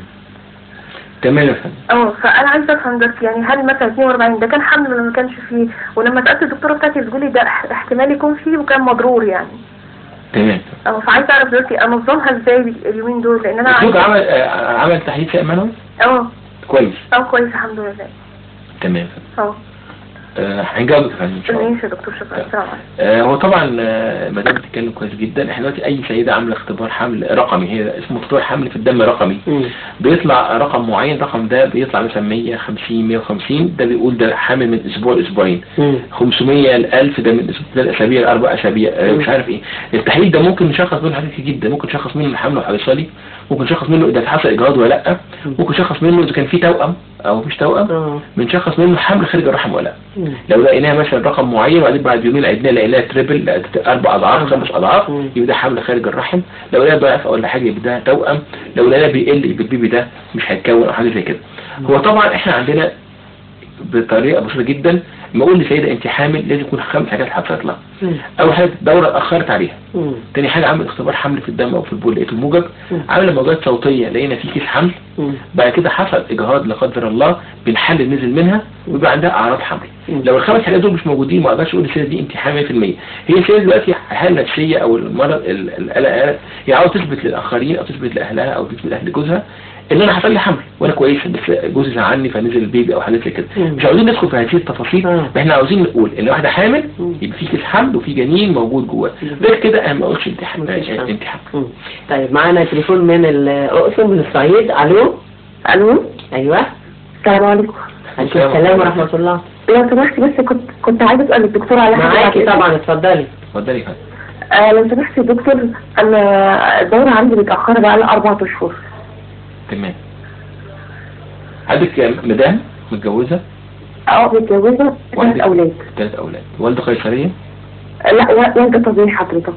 تمام يا فندم اه فانا عايزه افهم دلوقتي يعني هل مثلا 42 ده كان حمل ولا ما كانش فيه ولما سالت الدكتوره بتاعتي بتقول لي ده اح- احتمال يكون فيه وكان مضرور يعني تمام اه فعايزه اعرف دلوقتي انظمها ازاي اليومين دول لان انا الزوج عايزه عمل آه، عمل تحليل سائل منوي اه كويس اه كويس الحمد لله تمام يا فندم اه آه، هنجاوبك يا فندم ان شاء الله ماشي يا دكتور شكرا السلام عليكم آه، هو طبعا آه، مدام بتتكلم كويس جدا احنا دلوقتي اي سيده عامله اختبار حمل رقمي هي اسمه اختبار حمل في الدم رقمي مم. بيطلع رقم معين الرقم ده بيطلع مثلا 150 150 ده بيقول ده حامل من اسبوع لاسبوعين مم. 500 ل 1000 ده من ثلاث اسابيع لاربع اسابيع آه، مم. مش عارف ايه التحليل ده ممكن نشخص منه حاجات كتير جدا ممكن نشخص منه الحمل حيصلي ممكن نشخص منه اذا حصل اجهاض ولا لا ممكن نشخص منه اذا كان في توأم او مش توأم اه بنشخص منه حمل خارج الرحم ولا لا مم. لو لقيناها مثلا رقم معين وبعدين بعد يومين عدنا لقيناها تريبل لقيت اربع اضعاف خمس اضعاف مم. يبقى ده حمل خارج الرحم لو لقينا ضعف ولا حاجه يبقى ده توأم لو لقينا بيقل يبقى البيبي ده مش هيتكون او حاجه زي كده هو طبعا احنا عندنا بطريقه بسيطه جدا لما اقول لسيده انت حامل لازم يكون خمس حاجات حصلت لها مم. اول حاجه الدوره اتاخرت عليها مم. تاني حاجه عمل اختبار حمل في الدم او في البول لقيته موجب مم. عمل موجات صوتيه لقينا في كيس حمل مم. بعد كده حصل اجهاض لا قدر الله بنحلل نزل منها ويبقى عندها اعراض حمل مم. لو الخمس حاجات دول مش موجودين ما اقدرش اقول السيده دي انت حامل 100% هي السيده دلوقتي حاله نفسيه او المرض ال- القلق هي عاوزه تثبت للاخرين او تثبت لاهلها او تثبت لاهل جوزها ان انا حصل لي حمل وانا كويسه بس جوزي زعلني فنزل البيبي او حاجات زي كده مم. مش عاوزين ندخل في هذه التفاصيل آه. احنا عاوزين نقول ان واحده حامل مم. يبقى في كيس حمل وفي جنين موجود جواه مم. غير كده انا ما اقولش انت حامل مفيش حمل. انت حامل مم. طيب معانا تليفون من الاقصر من الصعيد الو الو ايوه السلام عليكم عليكم السلام ورحمه الله لو سمحت بس كنت كنت عايزه اسال الدكتور على حاجه معاكي بعد طبعا اتفضلي اتفضلي يا فندم آه لو سمحت يا دكتور انا الدوره عندي متاخره بقى لها اربع اشهر تمام عندك مدام متجوزه اه متجوزة ثلاث والدك؟ أولاد ثلاث اولاد والده قيصريه لا و- والدة طبيعي حضرتك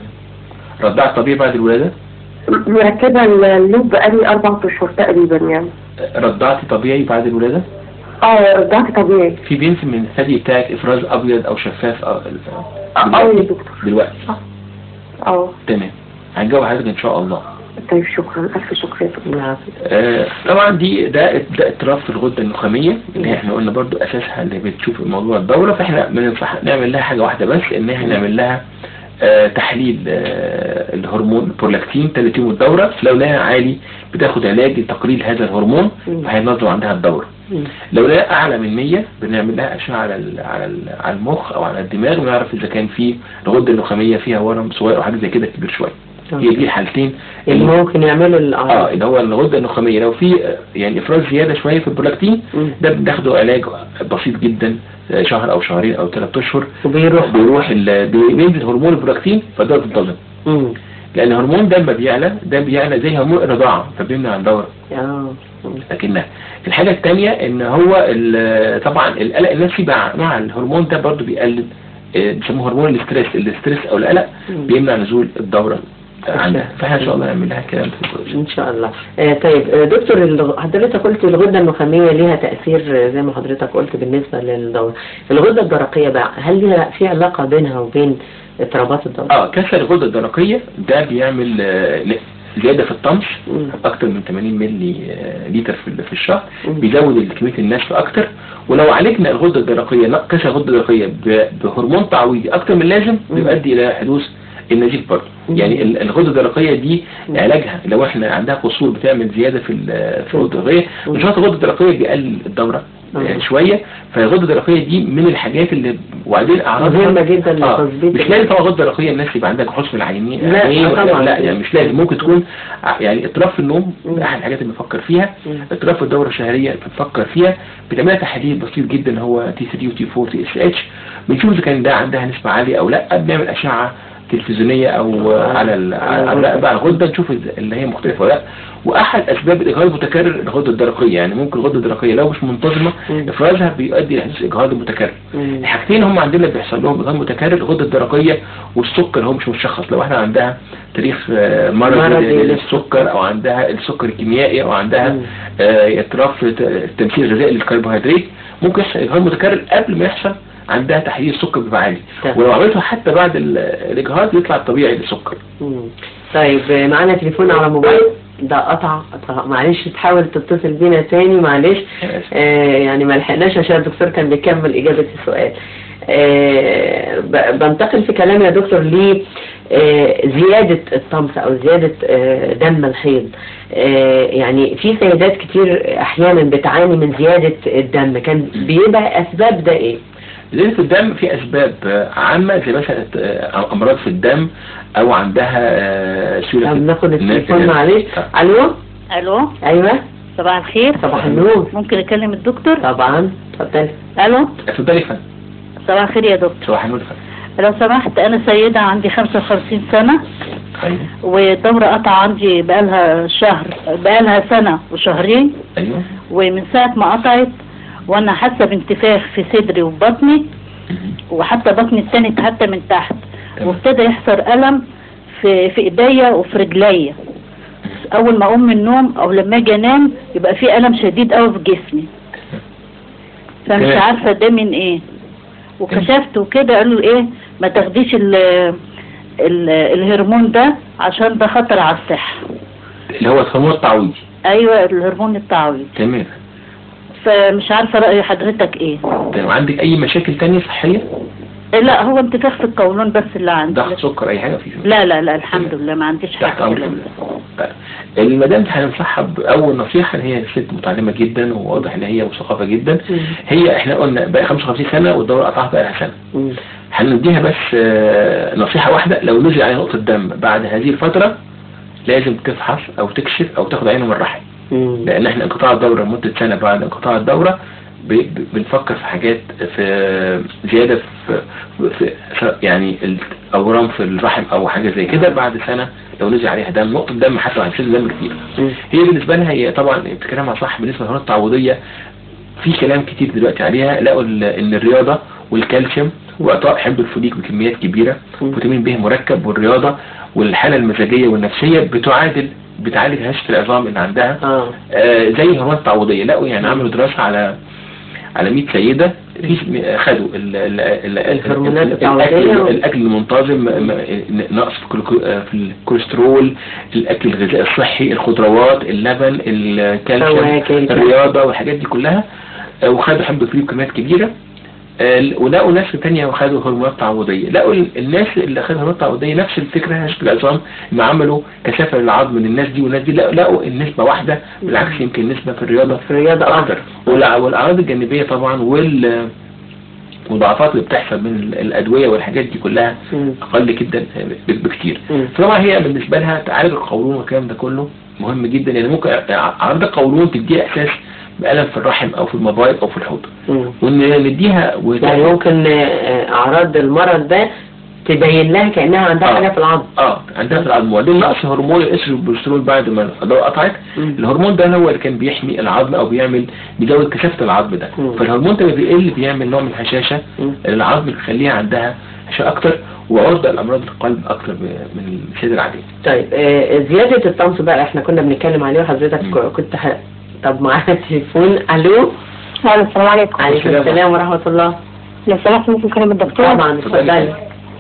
رضعت طبيعي بعد الولاده مركبة اللوب بقالي أربع أشهر تقريبا يعني رضعتي طبيعي بعد الولاده اه رضعت طبيعي في بينزل من الثدي بتاعك افراز ابيض او شفاف أو اه يا دكتور دلوقتي اه تمام هنجاوب حضرتك ان شاء الله طيب شكرا ألف شكر يا دكتور العفو. آه، طبعا دي ده ده اضطراب في الغده النخاميه اللي احنا قلنا برضو اساسها اللي بتشوف موضوع الدوره فاحنا بننصح نعمل لها حاجه واحده بس ان احنا نعمل لها آه، تحليل آه، الهرمون برولاكتين ثالث يوم الدوره لو لقاها عالي بتاخد علاج لتقليل هذا الهرمون مم. فهينظم عندها الدوره مم. لو لقاها اعلى من 100 بنعمل لها اشعه على ال- على ال- على المخ او على الدماغ ونعرف اذا كان في الغده النخاميه فيها ورم صغير او حاجه زي كده كبير شويه هي دي الحالتين اللي ممكن يعملوا اه الأعراض اللي هو الغده النخاميه لو في آه، يعني افراز زياده شويه في البرولاكتين مم. ده بناخده علاج بسيط جدا آه، شهر او شهرين او ثلاث اشهر وبيروح بيروح ال- بي- بينزل هرمون البرولاكتين فده بينتظم مم. لان الهرمون ده لما بيعلى ده بيعلى زي هرمون الرضاعه فبيمنع الدوره اه مم. لكنها الحاجه الثانيه ان هو ال- طبعا القلق النفسي مع مع الهرمون ده برضو بيقلل آه، بيسموه هرمون الاستريس الاستريس او القلق مم. بيمنع نزول الدوره آه، عندها فاحنا ان شاء الله نعمل لها كلام ان شاء الله آه طيب آه دكتور الغ- حضرتك قلت الغده النخاميه ليها تاثير آه، زي ما حضرتك قلت بالنسبه للدوره الغده الدرقيه بقى هل ليها في علاقه بينها وبين اضطرابات الدوره اه كسر الغده الدرقيه ده بيعمل آه، ل- زياده في الطمس مم. اكتر من 80 ملي آه، لتر في ال- في الشهر مم. بيزود كميه النشف اكتر ولو عالجنا الغده الدرقيه ن- كسر الغده الدرقيه ب- بهرمون تعويضي اكتر من اللازم مم. بيؤدي الى حدوث النزيف برضه مم. يعني ال- الغده الدرقيه دي مم. علاجها لو احنا عندها قصور بتعمل زياده في ال- في الغده الدرقيه مم. نشاط الغده الدرقيه بيقلل الدوره مم. آه، شويه فالغده الدرقيه دي من الحاجات اللي وبعدين اعراضها مهمه جدا آه لتظبيط مش لازم طبعا غده درقيه الناس يبقى عندك حسن العينين لا، عينين ولا- طبعا. لا يعني مش لازم ممكن تكون ع- يعني اضطراب في النوم مم. احد الحاجات اللي بنفكر فيها مم. اضطراب في الدوره الشهريه بنفكر فيها بنعملها تحاليل بسيط جدا هو تي 3 وتي 4 تي اس اتش بنشوف اذا كان ده عندها نسبه عاليه او لا بنعمل اشعه تلفزيونيه او آه. على ال- على على الرقبه على الغده نشوف إذا- اللي هي مختلفه ولا لا واحد اسباب الاجهاض المتكرر الغده الدرقيه يعني ممكن الغده الدرقيه لو مش منتظمه مم. افرازها بيؤدي لحدوث اجهاض متكرر مم. الحاجتين هم عندنا بيحصل لهم اجهاض متكرر الغده الدرقيه والسكر هو مش مشخص لو احنا عندها تاريخ آه، مرض مرضي للسكر او عندها السكر الكيميائي او عندها مم. آه، اضطراب في ت- التمثيل الغذائي للكربوهيدرات ممكن يحصل اجهاض متكرر قبل ما يحصل عندها تحليل السكر بيبقى عالي تمام. ولو عملته حتى بعد ال- الاجهاض يطلع الطبيعي للسكر مم. طيب آه، معانا تليفون على موبايل ده قطع قطع معلش تحاول تتصل بينا تاني معلش آه يعني ما لحقناش عشان الدكتور كان بيكمل إجابة السؤال آه ب- بنتقل في كلامي يا دكتور ل آه، زيادة الطمس أو زيادة آه، دم الحيض آه، يعني في سيدات كتير أحيانا بتعاني من زيادة الدم كان بيبقى أسباب ده إيه؟ زيادة الدم في أسباب آه، عامة زي مثلا آه، أمراض في الدم أو عندها آه، سيولة طب في ناخد الناس التليفون اللي- معلش آه. ألو الو أيوه صباح الخير صباح النور ممكن اكلم الدكتور طبعا اتفضلي الو اتفضلي يا فندم صباح الخير يا دكتور صباح النور يا فندم لو سمحت انا سيدة عندي 55 سنة أيوه والدورة قطع عندي بقالها شهر بقالها سنة وشهرين أيوه ومن ساعة ما قطعت وانا حاسة بانتفاخ في صدري وبطني وحتى بطني التاني حتى من تحت تمام. وابتدى يحصل ألم في في ايديا وفي رجليا اول ما اقوم من النوم او لما اجي انام يبقى في الم شديد قوي في جسمي فمش تمام. عارفه ده من ايه وكشفت وكده قالوا ايه ما تاخديش ال ال الهرمون ده عشان ده خطر على الصحه اللي هو الهرمون التعويضي ايوه الهرمون التعويض تمام فمش عارفه راي حضرتك ايه تمام عندك أي مشاكل تانية صحية؟ لا هو انتفاخ في القولون بس اللي عندي ضغط سكر أي حاجة في لا لا لا الحمد لله ما عنديش تحت حاجه أمر كده. الله طيب المدام هننصحها بأول نصيحة إن هي ست متعلمة جدا وواضح إن هي مثقفة جدا هي إحنا قلنا بقى 55 سنة والدورة قطعها بقى لها سنة مم. هنديها بس آه، نصيحة واحدة لو نزل عليها نقطة دم بعد هذه الفترة لازم تفحص أو تكشف أو تاخد عينه من الرحم مم. لأن احنا انقطاع الدورة لمدة سنة بعد انقطاع الدورة ب- ب- بنفكر في حاجات في زيادة في, في في- يعني الأورام في الرحم أو حاجة زي كده بعد سنة لو نزل عليها دم نقطة دم حتى لو هنشيل دم كتير مم. هي بالنسبة لها هي طبعا بتتكلمها صح بالنسبة للهرمونات التعويضية في كلام كتير دلوقتي عليها لقوا ال- ان الرياضه والكالسيوم واعطاء حمض الفوليك بكميات كبيره فيتامين ب مركب والرياضه والحاله المزاجيه والنفسيه بتعادل بتعالج هشه العظام اللي عندها اه آه زي هرمونات تعويضيه لقوا يعني عملوا دراسه على على 100 سيده في خدوا ال ال ال الهرمونات ال- التعويضية الاكل و- الاكل المنتظم م- م- نقص في الكلوكو- آه، في الكوليسترول الاكل الغذائي الصحي الخضروات اللبن الكالسيوم فواكه. الرياضه والحاجات دي كلها آه، وخدوا حمض فيه بكميات كبيره آه، ولقوا ناس تانية وخدوا هرمونات تعويضية لقوا ال- الناس اللي خدوا هرمونات تعويضية نفس الفكرة هشة العظام لما عملوا كثافة للعظم من الناس دي والناس دي لقوا- لقوا النسبة واحدة بالعكس يمكن النسبة في الرياضة في الرياضة أكتر والع- والأعراض الجانبية طبعا وال والضعفات اللي بتحصل من ال- الأدوية والحاجات دي كلها مم. أقل جدا ب- بكتير مم. فطبعا هي بالنسبة لها تعالج القولون والكلام ده كله مهم جدا يعني ممكن أعراض القولون تديها إحساس بألم في الرحم أو في المبايض أو في الحوض مم. وإن نديها وت- يعني ممكن آه، اعراض المرض ده تبين لها كانها عندها آه. حاجه في العظم اه عندها في العظم وبعدين نقص هرمون الاستروجين والبروسترول بعد ما الضوء قطعت مم. الهرمون ده هو اللي كان بيحمي العظم او بيعمل بيزود كثافه العظم ده مم. فالهرمون ده بيقل بيعمل نوع من الهشاشه مم. للعظم بيخليها عندها هشاشه اكتر وعرضه لامراض القلب اكتر ب- من السيده العاديه طيب آه، زياده الطمس بقى احنا كنا بنتكلم عليه وحضرتك مم. ك- كنت ح... طب معانا تليفون الو السلام عليكم عليكم السلام. السلام ورحمه الله لو سمحت ممكن كلام الدكتور طبعا اتفضلي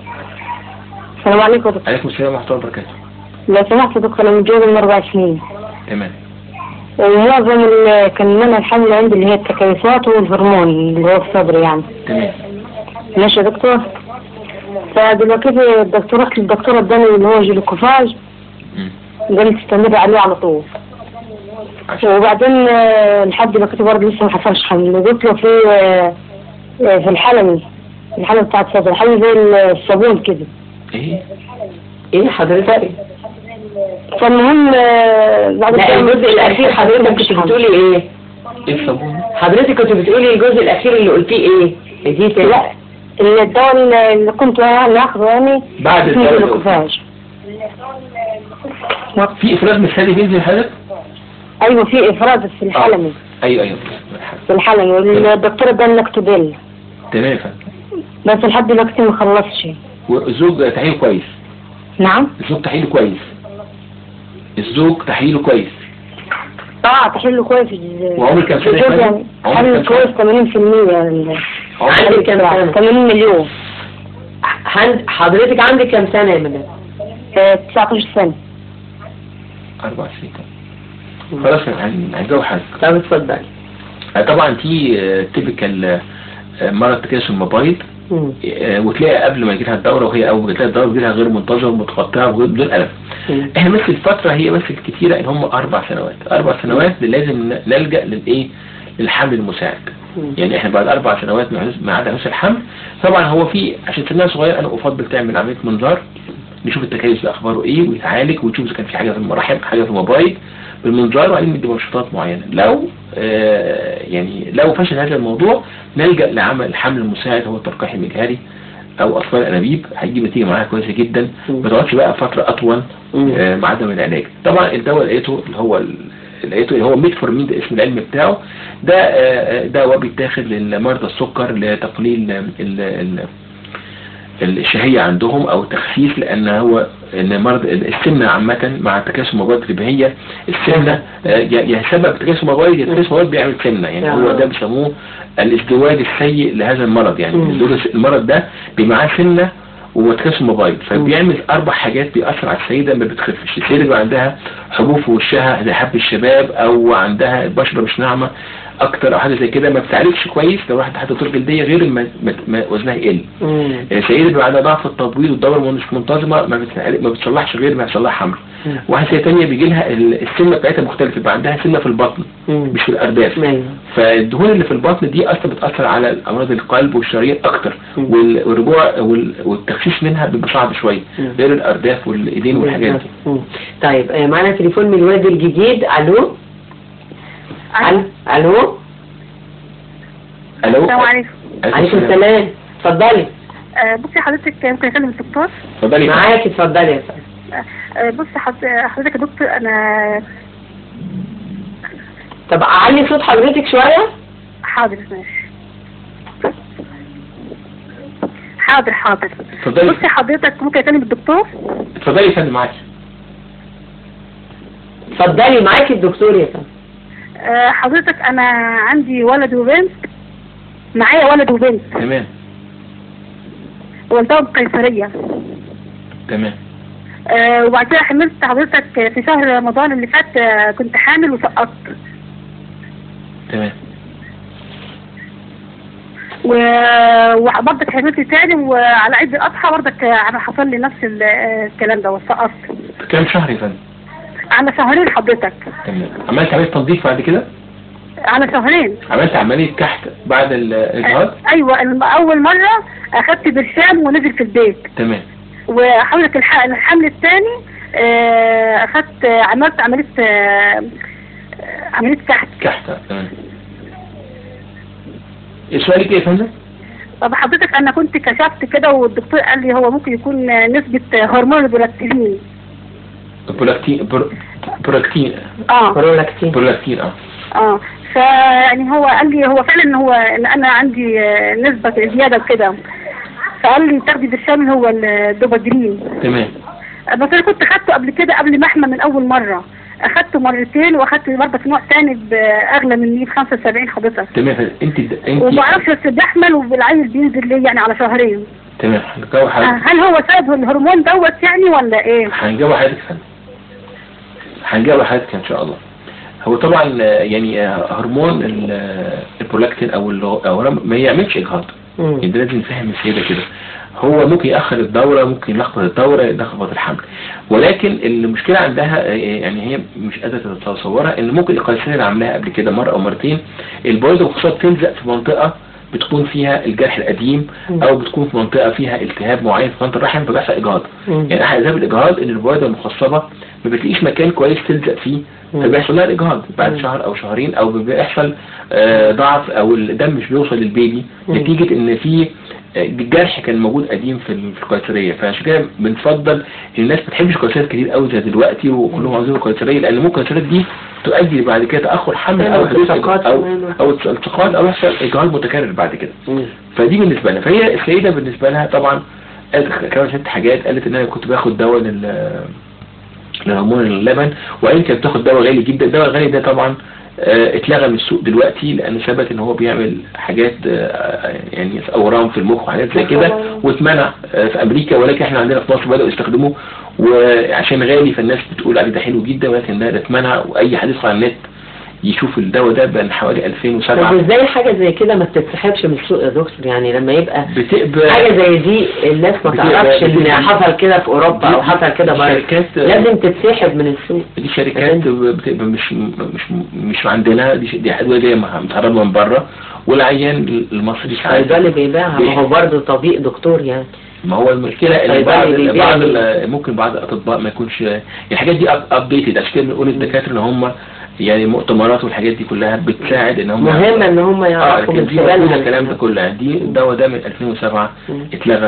السلام عليكم يا دكتور عليكم السلام ورحمه الله وبركاته لو سمحت يا دكتور انا متجوزة من اربع سنين تمام ومعظم ال- كان منع الحمل عندي اللي هي التكيسات والهرمون اللي هو الصدر يعني تمام ماشي يا دكتور فدلوقتي الدكتور رحت للدكتور اداني اللي هو جلوكوفاج مم. قال لي تستمر عليه على طول عشان وبعدين آه، لحد دلوقتي برضه لسه ما حصلش حمل قلت له في آه، آه، في الحلمي الحلمة بتاعت الصدر حاجة زي الصابون كده ايه ايه حضرتك فالمهم آه، بعد لا كده الجزء الاخير حضرتك كنت بتقولي ايه ايه الصابون حضرتك كنت بتقولي الجزء الاخير اللي قلتيه ايه دي تاني لا الدواء اللي كنت يعني اخذه يعني بعد اسمه الدواء ده. جلوكوفاج في افراز مثالي بينزل حضرتك ايوه في افراز في الحلمي ايوه ايوه في الحلمي والدكتور اداني نكتوبيل تمام يا فندم بس لحد دلوقتي ما خلصش والزوج تحليله كويس نعم الزوج تحليله كويس الزوج تحليله كويس اه تحله كويس وعمر كام سنة الجوز يا فندم؟ يعني عمر حل كام كويس 80% يعني عندك كام سنة؟ 80 مليون عند حضرتك عندك كام سنه يا مدام آه، 19 سنة أربع سنين خلاص هن- هنجاوب حضرتك طب اتفضلي آه، طبعا في تيبيكال مرض تكاسل المبايض مم. آه، وتلاقي قبل ما يجي لها الدوره وهي اول ما تلاقي الدوره بيجي لها غير منتظمه ومتقطعه وغير بدون الم مم. احنا بس الفتره هي بس الكتيره ان هم اربع سنوات اربع سنوات لازم ن- نلجا للايه للحمل المساعد مم. يعني احنا بعد اربع سنوات مع حدوث- مع عدم حدوث الحمل طبعا هو في عشان سنها صغير انا افضل تعمل عمليه منظار نشوف التكيس ده اخباره ايه ويتعالج وتشوف اذا كان في حاجه في المراحم حاجه في المبايض بالمنظار وبعدين ندي منشطات معينه لو آه يعني لو فشل هذا الموضوع نلجا لعمل الحمل المساعد هو التلقيح المجهري او اطفال الانابيب هيجيب نتيجه معاها كويسه جدا مم. ما تقعدش بقى فتره اطول مم. آه مع عدم العلاج طبعا الدواء لقيته اللي هو ال- لقيته اللي هو ميتفورمين ده اسم العلمي بتاعه ده آه، آه، دواء بيتاخد لمرضى السكر لتقليل ال- ال- الشهية عندهم او تخفيف لان هو ان مرض السمنة عامة مع تكاسل المبايض الربهية السمنة آه، يا يا سبب تكاسل المبايض يا تكاسل المبايض بيعمل سمنة يعني هو ده بيسموه الازدواج السيء لهذا المرض يعني مم. الازدواج- المرض ده بيبقى معاه سمنة وتكاسل المبايض فبيعمل اربع حاجات بيأثر على السيدة ما بتخفش السيدة بيبقى عندها حبوب في وشها زي حب الشباب او عندها البشرة مش ناعمة اكتر او حاجة زي كده ما بتعالجش كويس لو راحت تحت طول جلدية غير ما ما- ما وزنها يقل مم. السيدة بيبقى عندها ضعف التبويض والدورة مش منتظمة ما بتعالج- ما بتصلحش غير ما يحصل لها حمل مم. واحدة سيدة تانية بيجي لها ال- السمنة بتاعتها مختلفة يبقى عندها سمنة في البطن مم. مش في الأرداف ايوه فالدهون اللي في البطن دي اصلا بتاثر على امراض القلب والشرايين اكتر مم. وال- والرجوع وال- والتخفيف منها بيبقى صعب شويه مم. غير الارداف والايدين والحاجات دي مم. طيب آه، معانا تليفون من الوادي الجديد الو الو الو الو السلام عليكم عليكم السلام اتفضلي آه، بصي حضرتك ممكن اكلم الدكتور اتفضلي معاكي اتفضلي يا فندم آه، بصي حض- حضرتك يا دكتور انا طب اعلي صوت حضرتك شويه حاضر ماشي حاضر حاضر اتفضلي بصي حضرتك ممكن اكلم الدكتور اتفضلي يا فندم معاكي اتفضلي معاكي الدكتور يا فندم آه، حضرتك انا عندي ولد وبنت معايا ولد وبنت تمام والدهم قيصرية تمام آه، وبعد كده حملت حضرتك في شهر رمضان اللي فات آه، كنت حامل وسقطت تمام و- وبرضك حملت تاني وعلى عيد الاضحى برضك آه، انا حصل لي نفس ال- آه، الكلام ده وسقطت كام شهر يا فندم على شهرين حضرتك تمام عملت عمليه تنظيف بعد كده على شهرين عملت عمليه كحت بعد الاجهاض آه، ايوه الم- اول مره اخدت برشام ونزل في البيت تمام وحضرتك الح- الحمل الثاني اخدت آه، عملت عمليه آه، آه، عمليه كحت كحت تمام ايه سؤالك ايه يا فندم طب حضرتك انا كنت كشفت كده والدكتور قال لي هو ممكن يكون آه، نسبه هرمون البرولاكتين برولاكتين برو- برولاكتين اه برولاكتين برولاكتين اه اه فيعني هو قال لي هو فعلا إن هو ان انا عندي آه، نسبه زياده وكده فقال لي تاخدي بالشامل هو الدوبادرين تمام بس انا كنت خدته قبل كده قبل ما احمى من اول مره اخدته مرتين واخدت برضه نوع تاني باغلى من 175 حضرتك تمام يا فندم. انت انت وما اعرفش بس بحمل والعيل بينزل لي يعني على شهرين تمام هنجاوب آه، حضرتك هل هو سبب الهرمون دوت يعني ولا ايه؟ هنجاوب حضرتك يا فندم هنجاوب حضرتك ان شاء الله هو طبعا آه، يعني آه، هرمون ال- آه، البرولاكتين او ال- أو الرم- ما يعملش اجهاض مم. يعني ده لازم نفهم السيدة كده هو ممكن يأخر الدورة ممكن يلخبط الدورة يلخبط الحمل ولكن المشكلة عندها آه، يعني هي مش قادرة تتصورها ان ممكن القيصرية اللي عاملاها قبل كده مرة او مرتين البويضة المخصوصة تلزق في منطقة بتكون فيها الجرح القديم او بتكون في منطقة فيها التهاب معين في منطقة الرحم فبيحصل اجهاض مم. يعني احد اسباب الاجهاض ان البويضة المخصبة ما بتلاقيش مكان كويس تلزق فيه مم. فبيحصل لها الاجهاض بعد مم. شهر او شهرين او بيحصل آه، ضعف او الدم مش بيوصل للبيبي مم. نتيجة ان في آه، جرح كان موجود قديم في ال- في القيصرية فعشان كده بنفضل ان الناس ما تحبش قيصريات كتير قوي زي دلوقتي وكلهم عاوزين القيصرية لان ممكن القيصريات دي تؤدي بعد كده تاخر حمل او حدوث التصاقات او كمان. او التصاقات او يحصل اجهاض متكرر بعد كده مم. فدي بالنسبة لها فهي السيدة بالنسبة لها طبعا قالت كمان ست حاجات قالت ان انا كنت باخد دواء لل لهرمون اللبن وقال كانت بتاخد دواء غالي جدا الدواء الغالي ده طبعا آه، اتلغى من السوق دلوقتي لان ثبت ان هو بيعمل حاجات آه، يعني اورام في المخ وحاجات زي كده واتمنع آه، في امريكا ولكن احنا عندنا في مصر بداوا يستخدموه وعشان غالي فالناس بتقول عليه ده حلو جدا ولكن ده ده اتمنع واي حد يدخل على النت يشوف الدواء ده بين حوالي 2007 طب ازاي حاجة زي كده ما بتتسحبش من السوق يا دكتور يعني لما يبقى بتقبل حاجة زي دي الناس ما بتبقى- تعرفش ان بتبقى- حصل كده في اوروبا او حصل كده بره شركات لازم تتسحب من السوق دي شركات بتبقى مش مش مش عندنا دي ش- دي ادويه جايه مع- متهربه من بره والعيان المصري ساعات الصيدلي بيبيعها ما هو برضه طبيب دكتور يعني ما هو المشكله ان الصيدلي بعض بيبيع بعض ال- ال- ممكن بعض الاطباء ما يكونش الحاجات دي ابديتد عشان كده بنقول الدكاتره ان هم يعني المؤتمرات والحاجات دي كلها بتساعد ان هم مهم ان هم اه يعرفوا لكن من دي موجودة خلالها الكلام ده كله دي الدواء ده من 2007 مم. اتلغى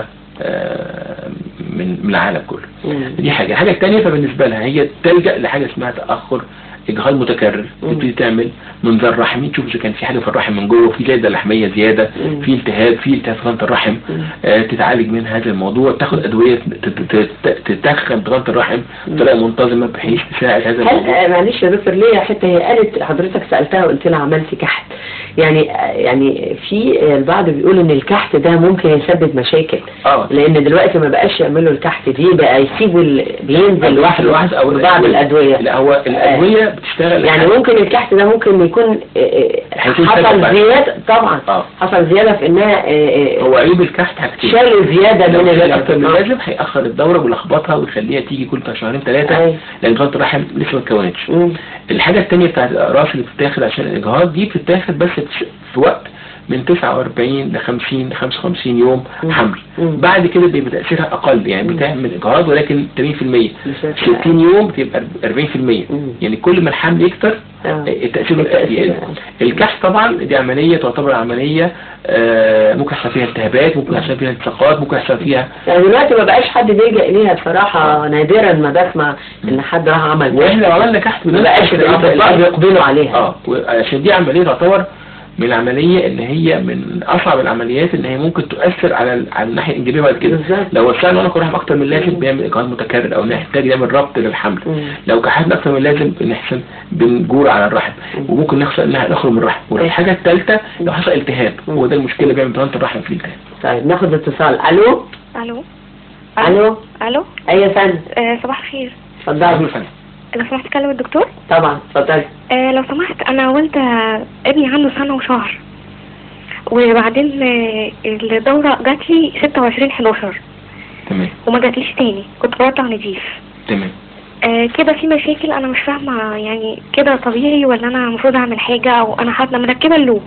آه، من من العالم كله مم. دي حاجة الحاجة التانية فبالنسبة لها هي تلجأ لحاجة اسمها تأخر إجهاض متكرر مم. تبتدي تعمل منظار رحمي تشوف إذا كان في حاجة في الرحم من جوه في زيادة لحمية زيادة مم. في التهاب في التهاب في غدة الرحم مم. آه تتعالج من هذا الموضوع تاخد أدوية ت- ت- ت- تتخن غدة الرحم بطريقة منتظمة بحيث تساعد هذا هل الموضوع آه، معلش يا دكتور ليه حتى هي قالت حضرتك سألتها وقلت لها عملتي كحت يعني آه، يعني في آه، البعض بيقول ان الكحت ده ممكن يسبب مشاكل اه لان دلوقتي ما بقاش يعملوا الكحت دي بقى يسيبوا ال- بينزل لوحده الواحد أو ببعض الادويه لا هو الأدوية بتشتغل يعني ممكن الكحت ده ممكن يكون آه، آه، هيكون حصل سبب بعد. زيادة طبعا اه حصل زيادة في انها آه، آه، هو عيب الكحت حاجتين شالوا زيادة لو من شال ال- اكتر من اللازم هيأخر الدورة ويلخبطها ويخليها تيجي كل شهرين ثلاثة أيوة. لأن غدة الرحم لسه ما اتكونتش مم. الحاجة التانية بتاعت الأقراص اللي بتتاخد عشان الإجهاض دي بتتاخد بس في- في وقت من 49 ل 50 ل 55 يوم مم. حمل مم. بعد كده بيبقى تأثيرها أقل يعني بتعمل إجهاض ولكن 80% بشكل 60 يوم بتبقى 40% مم. يعني كل ما الحمل يكتر آه. التأثير التأثير يقل الكحف طبعا دي عملية تعتبر عملية آه، ممكن يحصل فيها التهابات ممكن يحصل فيها التصاقات ممكن يحصل فيها يعني دلوقتي ما بقاش حد بيلجأ إليها بصراحة نادرا ما بسمع إن حد راح عمل واحنا لو عملنا كحف ما بقاش الأطباء بيقبلوا عليها اه عشان دي عملية تعتبر من العمليه ان هي من اصعب العمليات ان هي ممكن تؤثر على ال- على الناحيه الانجابيه بعد كده بالظبط. لو وسعنا عنق الرحم اكتر من اللازم بيعمل اجهاض متكرر او نحتاج نعمل ربط للحمل مم. لو كحدنا اكتر من اللازم بنحسن بنجور على الرحم وممكن نخسر انها نخرج من الرحم والحاجه الثالثه لو حصل التهاب هو ده المشكله بيعمل بطانه الرحم في الالتهاب طيب ناخد اتصال الو الو الو الو اي يا فندم آه صباح الخير اتفضلي أهلا وسهلا. لو سمحت اكلم الدكتور طبعا اتفضلي آه لو سمحت انا والدة ابني عنده سنة وشهر وبعدين آه الدورة جات لي 26 11 تمام وما جاتليش تاني كنت برضع نزيف تمام آه كده في مشاكل انا مش فاهمة يعني كده طبيعي ولا انا المفروض اعمل حاجة او انا حاطة مركبة اللوب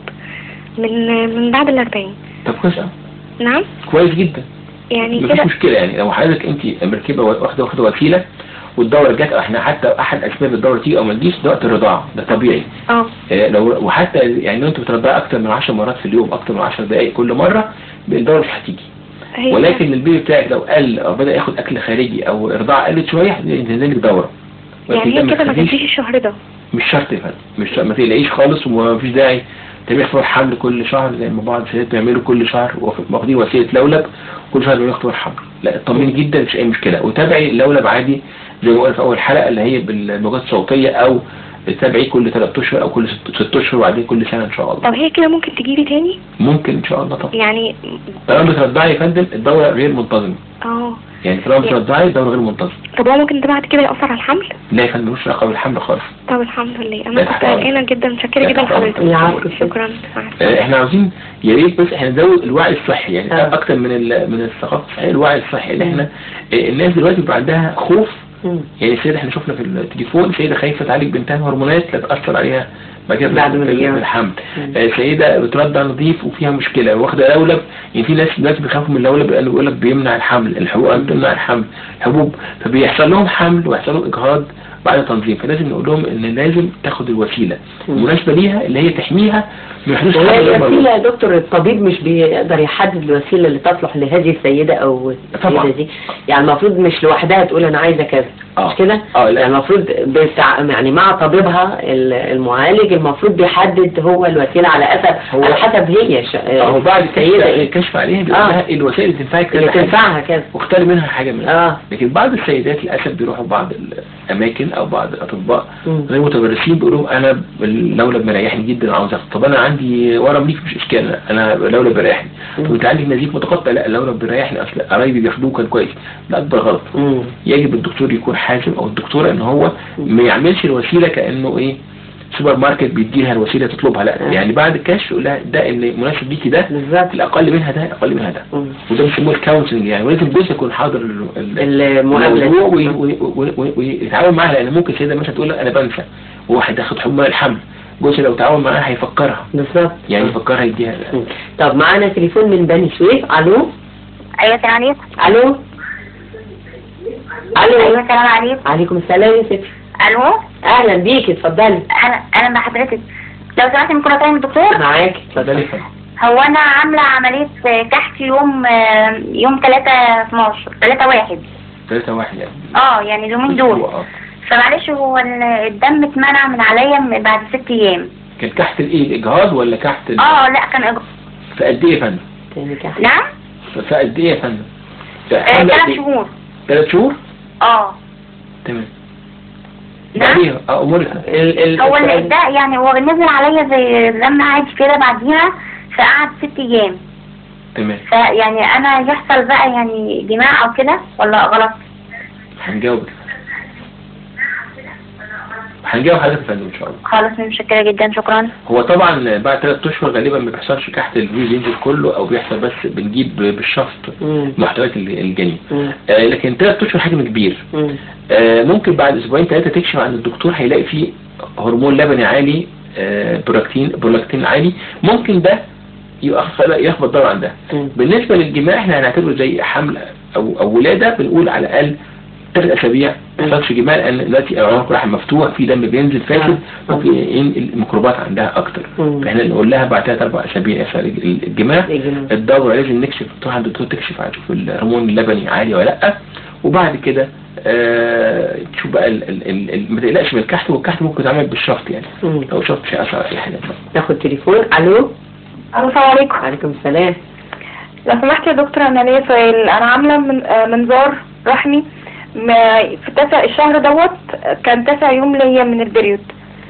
من من بعد الاربعين طب كويس أوي. نعم كويس جدا يعني مفيش كده مشكله يعني لو حضرتك انت مركبه واخده واخده وسيله والدوره جت احنا حتى احد اسباب الدوره تيجي او ما تجيش ده وقت الرضاعه ده طبيعي اه آه، لو وحتى يعني لو انت بترضعي اكتر من 10 مرات في اليوم اكتر من 10 دقائق كل مره الدوره مش هتيجي هي ولكن البيبي بتاعك لو قل او بدا ياخد اكل خارجي او الرضاعه قلت شويه هتنزل لك دوره ولكن يعني هي ده كده ما تخليش- جاتليش الشهر ده مش شرط يا فندم مش ما تقلقيش خالص ومفيش داعي تبيع فروع حمل كل شهر زي ما بعض السيدات بيعملوا كل شهر واخد- واخدين وسيله لولب كل شهر بياخدوا فروع حمل لا اطمني جدا مش اي مشكله وتابعي اللولب عادي زي ما قلنا في اول حلقه اللي هي بالموجات الصوتيه او تابعيه كل ثلاث اشهر او كل ست ست اشهر وبعدين كل سنه ان شاء الله طب هي كده ممكن تجيلي تاني ممكن ان شاء الله طبعا يعني طالما بترضعي يا فندم الدوره غير منتظمه اه يعني طالما بترضعي الدوره غير منتظمه طب هو ممكن ده بعد كده يأثر على الحمل لا يا فندم مش علاقه بالحمل خالص طب الحمد لله لا انا كنت تحت أمرك. قلقانه جدا متشكره لا جدا تحت أمرك. لحضرتك العفو. شكرا مع آه، السلامة. احنا عاوزين يا ريت بس احنا نزود الوعي الصحي يعني آه. اكتر من ال- من الثقافه الصحيه الوعي الصحي اللي احنا آه، الناس دلوقتي بيبقى عندها خوف مم. يعني السيده احنا شفنا في التليفون سيده خايفه تعالج بنتها هرمونات لا تاثر عليها بعد كده بعد ما في تجيبها. الحمل مم. آه، سيده بترضع نظيف وفيها مشكله واخده لولب يعني في ناس دلوقتي بيخافوا من اللولب لانه بيقول لك بيمنع الحمل الحبوب بتمنع الحمل حبوب فبيحصل لهم حمل ويحصل لهم اجهاض بعد تنظيم فلازم نقول لهم ان لازم تاخد الوسيله المناسبه ليها اللي هي تحميها من حدوث حمل وهي غير مرغوب. الوسيلة يا دكتور الطبيب مش بيقدر يحدد الوسيلة اللي تصلح لهذه السيدة أو طبعا. السيدة دي يعني المفروض مش لوحدها تقول أنا عايزة كذا آه. مش كده؟ آه، لا. يعني المفروض بتاع يعني مع طبيبها ال- المعالج المفروض بيحدد هو الوسيلة على حسب هو- على حسب هي ش... اهو بعد السيدة السيدة إيه الكشف عليها بيقول آه. لها إيه الوسائل اللي تنفعك اللي كذا حاجة. تنفعها كذا واختار منها حاجة منها اه لكن بعض السيدات للأسف بيروحوا بعض الأماكن أو بعض الأطباء مم. غير متمرسين بيقولوا أنا اللولب مريحني جدا وعاوز أخد طب أنا عندي ورم ليك مش إشكال أنا اللولب بيريحني طب أنت عندك نزيف متقطع لا اللولب بيريحني أصل قرايبي بياخدوه كان كويس ده أكبر غلط مم. يجب الدكتور يكون حازم أو الدكتورة إن هو ما يعملش الوسيلة كأنه إيه سوبر ماركت بيديها الوسيله تطلبها لا آه. يعني بعد الكشف يقول لها ده اللي مناسب ليكي ده بالظبط الاقل منها ده اقل منها ده مم. وده بيسموه الكونسلنج يعني ولازم جوزها يكون حاضر ال- ال- المقابلة الموضوع وي- وي- وي- وي- ويتعاون معاها لان ممكن سيده مثلا تقول لك انا بنسى وواحد هياخد حمى الحمل جوزها لو تعاون معاها هيفكرها بالظبط يعني يفكرها يديها مم. طب معانا تليفون من بني سويف الو ايوه السلام عليكم الو ايوه الو السلام عليكم عليكم السلام يا ستي الو اهلا بيكي اتفضلي انا انا مع حضرتك لو سمحت ممكن اكلم الدكتور معاكي اتفضلي اتفضلي هو انا عامله عمليه كحك يوم آه، يوم 3 12 3 1 ثلاثة واحد يعني اه يعني اليومين دول آه. فمعلش هو ال- الدم اتمنع من عليا من بعد ست ايام كان تحت الايه الاجهاض ولا تحت ال... اه لا كان إج- في قد ايه يا فندم تاني كحك نعم في قد ايه يا فندم في آه، حمل قد ثلاث إيه؟ شهور ثلاث شهور اه تمام نعم بعديها اه امورك ال ال هو السؤال- ال- ده يعني هو نزل عليا زي دم عادي كده بعديها فقعد ست ايام تمام فيعني انا يحصل بقى يعني جماع او كده ولا غلط هنجاوبك هنجاوب حضرتك يا فندم ان شاء الله خلاص متشكرة جدا شكرا هو طبعا بعد ثلاث اشهر غالبا ما بيحصلش كحت الفيز ينزل كله او بيحصل بس بنجيب بالشفط مم. محتويات ال- الجنين مم. آه لكن ثلاث اشهر حجم كبير مم. آه ممكن بعد اسبوعين ثلاثه تكشف عند الدكتور هيلاقي فيه هرمون لبني عالي آه برولاكتين برولاكتين عالي ممكن ده يخفض يخفض ضرر عن ده مم. بالنسبه للجماع احنا هنعتبره زي حمل او او ولاده بنقول على الاقل ثلاث اسابيع ما يحصلش جماع لان دلوقتي عنق رحم مفتوح في دم بينزل فاسد آه. ممكن ينقل الميكروبات عندها اكتر مم. فاحنا نقول لها بعد ثلاث اربع اسابيع يحصل الجماع الجماع. الدورة لازم نكشف تروح عند الدكتور تكشف عشان الهرمون اللبني عالي ولا لا وبعد كده آه تشوف بقى ال ال ال ال ما تقلقش من الكحت والكحت ممكن يتعمل بالشفط يعني مم. لو شفط مش هيأثر على اي حاجه ناخد تليفون الو السلام عليكم عليكم السلام لو سمحت يا دكتور انا ليا سؤال انا عامله من آه، منظار رحمي ما في التاسع الشهر دوت كان تاسع يوم ليا من البريود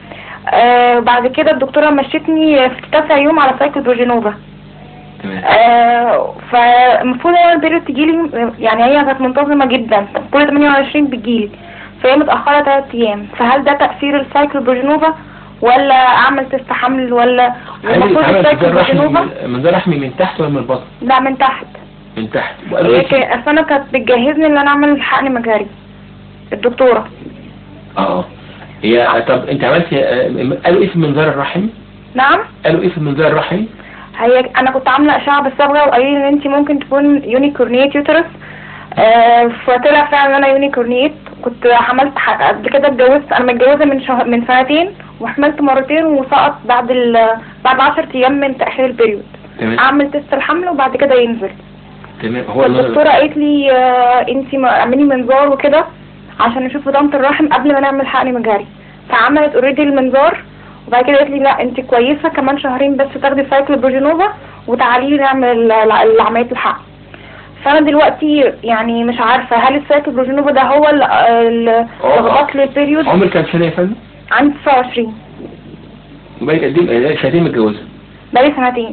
آه بعد كده الدكتوره مشيتني في التاسع يوم على سايكلوجينوفا تمام آه فالمفروض ان البريود تجيلي يعني هي كانت منتظمه جدا كل 28 بتجيلي فهي متاخره 3 ايام فهل ده تاثير السايكلوجينوفا ولا اعمل تست حمل ولا عايز المفروض يتعمل منظار السايكلوجينوفا رحمي منظار رحمي من تحت ولا من البطن؟ لا من تحت من تحت وقالوا هي ايه؟ كان- اصل انا كانت بتجهزني ان انا اعمل حقن مجاري الدكتوره اه هي طب انت عملت آه، قالوا ايه في المنظار الرحمي؟ نعم قالوا ايه في المنظار الرحمي؟ هي انا كنت عامله اشعه بالصبغه وقالوا لي ان انت ممكن تكون يونيكورنيت يوترس آه فطلع فعلا ان انا يونيكورنيت كنت حملت ح- قبل كده اتجوزت انا متجوزه من شهر من سنتين وحملت مرتين وسقط بعد ال بعد 10 ايام من تاخير البريود تمام اعمل تست الحمل وبعد كده ينزل تمام هو فالدكتوره المنظار قالت لي آه انت اعملي منظار وكده عشان نشوف ضمة الرحم قبل ما نعمل حقن مجاري فعملت اوريدي المنظار وبعد كده قالت لي لا انت كويسه كمان شهرين بس تاخدي سايكلوبروجينوفا وتعالي لي نعمل الع- العمليه الحقن فانا دلوقتي يعني مش عارفه هل السايكلوبروجينوفا ده هو اللي ضغط لي البيريود عمر كام سنه يا فندم؟ عندي 29 بقالك قد ايه سنتين متجوزه بقالي سنتين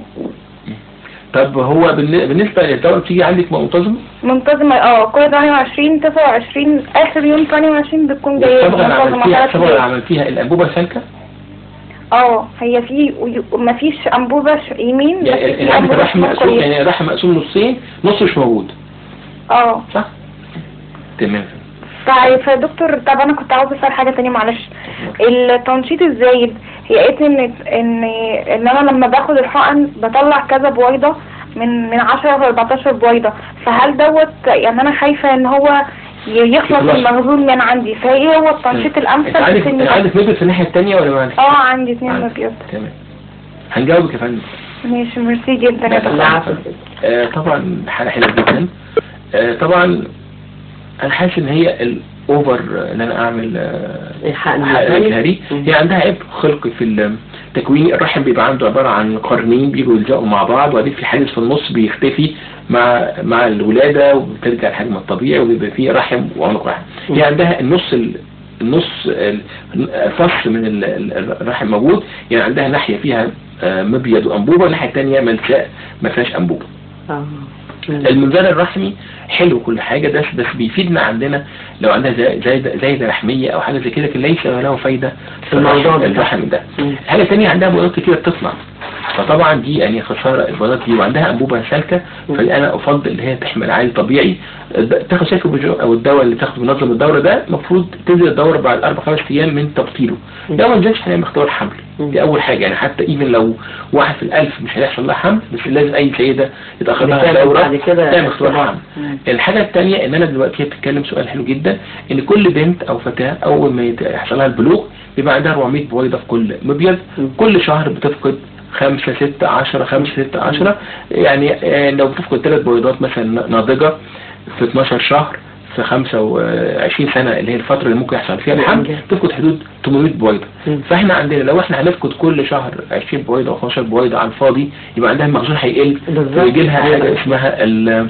طب هو بالن- بالنسبه للدوره بتيجي عندك منتظمه؟ منتظمة اه كل 28 29 اخر يوم 28 بتكون جاية الصبغه اللي منتظمة عملتيها ثلاث الصبغه اللي ايام عملتيها الانبوبه سالكه؟ اه هي في ما فيش انبوبة ش- يمين بس يعني في العدد انبوبة الرحم شمال مقسوم كويس. يعني الرحم مقسوم نصين نص مش موجود اه صح؟ تمام طيب يا دكتور طب انا كنت عاوزه اسال حاجه تانية معلش التنشيط الزايد هي قالت ان ان ان انا لما باخد الحقن بطلع كذا بويضه من من 10 ل 14 بويضه فهل دوت يعني انا خايفه ان هو ي- يخلص يخلص. المخزون من عندي فايه هو التنشيط الامثل انت عندك في انت سن عندك مبيض في الناحيه الثانيه ولا ما عندك؟ اه عندي اتنين عندك. مبيض تمام هنجاوبك يا فندم ماشي ميرسي جدا يا لا، دكتور العفو. آه طبعا حاله حلوه جدا آه طبعا انا حاسس ان هي الاوفر ان انا اعمل آه الحقن حقن المجاري. مجهري مم. هي عندها عيب خلقي في التكوين الرحم بيبقى عنده عباره عن قرنين بيجوا يلزقوا مع بعض وبعدين في حاجز في النص بيختفي مع مع الولاده وبترجع الحجم الطبيعي وبيبقى فيه رحم وعنق رحم هي عندها النص ال- النص ال- الفص من ال- ال- الرحم موجود يعني عندها ناحيه فيها آه، مبيض وانبوبه والناحيه الثانيه ملساء ما فيهاش انبوبه اه مم. المنظار الرحمي حلو كل حاجة ده بس بيفيدنا عندنا لو عندها زي- زايدة زايدة رحمية أو حاجة زي كده لكن ليس له فايدة في الموضوع الرحم- ده. الرحم ده مم. حاجة تانية عندها بيضات كتيرة بتطلع فطبعا دي يعني خسارة البيضات دي وعندها أنبوبة سالكة فأنا أفضل إن هي تحمل عيل طبيعي الد- تاخد شايفه بجو- أو الدواء اللي تاخده منظم الدورة ده المفروض تنزل الدورة بعد أربع خمس أيام من تبطيله ده ما نزلش هنعمل اختبار حمل دي أول حاجة يعني حتى إيفن لو واحد في الألف مش هيحصل لها حمل بس لازم أي سيدة يتأخر لها بتعمل دورة بعد كده تعمل اختبار اختبار. حمل مم. الحاجة التانية ان انا دلوقتي هي بتتكلم سؤال حلو جدا ان كل بنت او فتاة اول ما يت- يحصل لها البلوغ بيبقى عندها 400 بويضة في كل مبيض مم. كل شهر بتفقد خمسة ستة عشرة خمسة ستة عشرة يعني آه، لو بتفقد ثلاث بويضات مثلا ناضجة في 12 شهر في 25 سنة اللي هي الفترة اللي ممكن يحصل فيها الحمل مم. تفقد حدود 800 بويضة مم. فاحنا عندنا لو احنا هنفقد كل شهر 20 بويضة او 15 بويضة على الفاضي يبقى عندها المخزون هيقل بالظبط. ويجي لها حاجة اسمها ال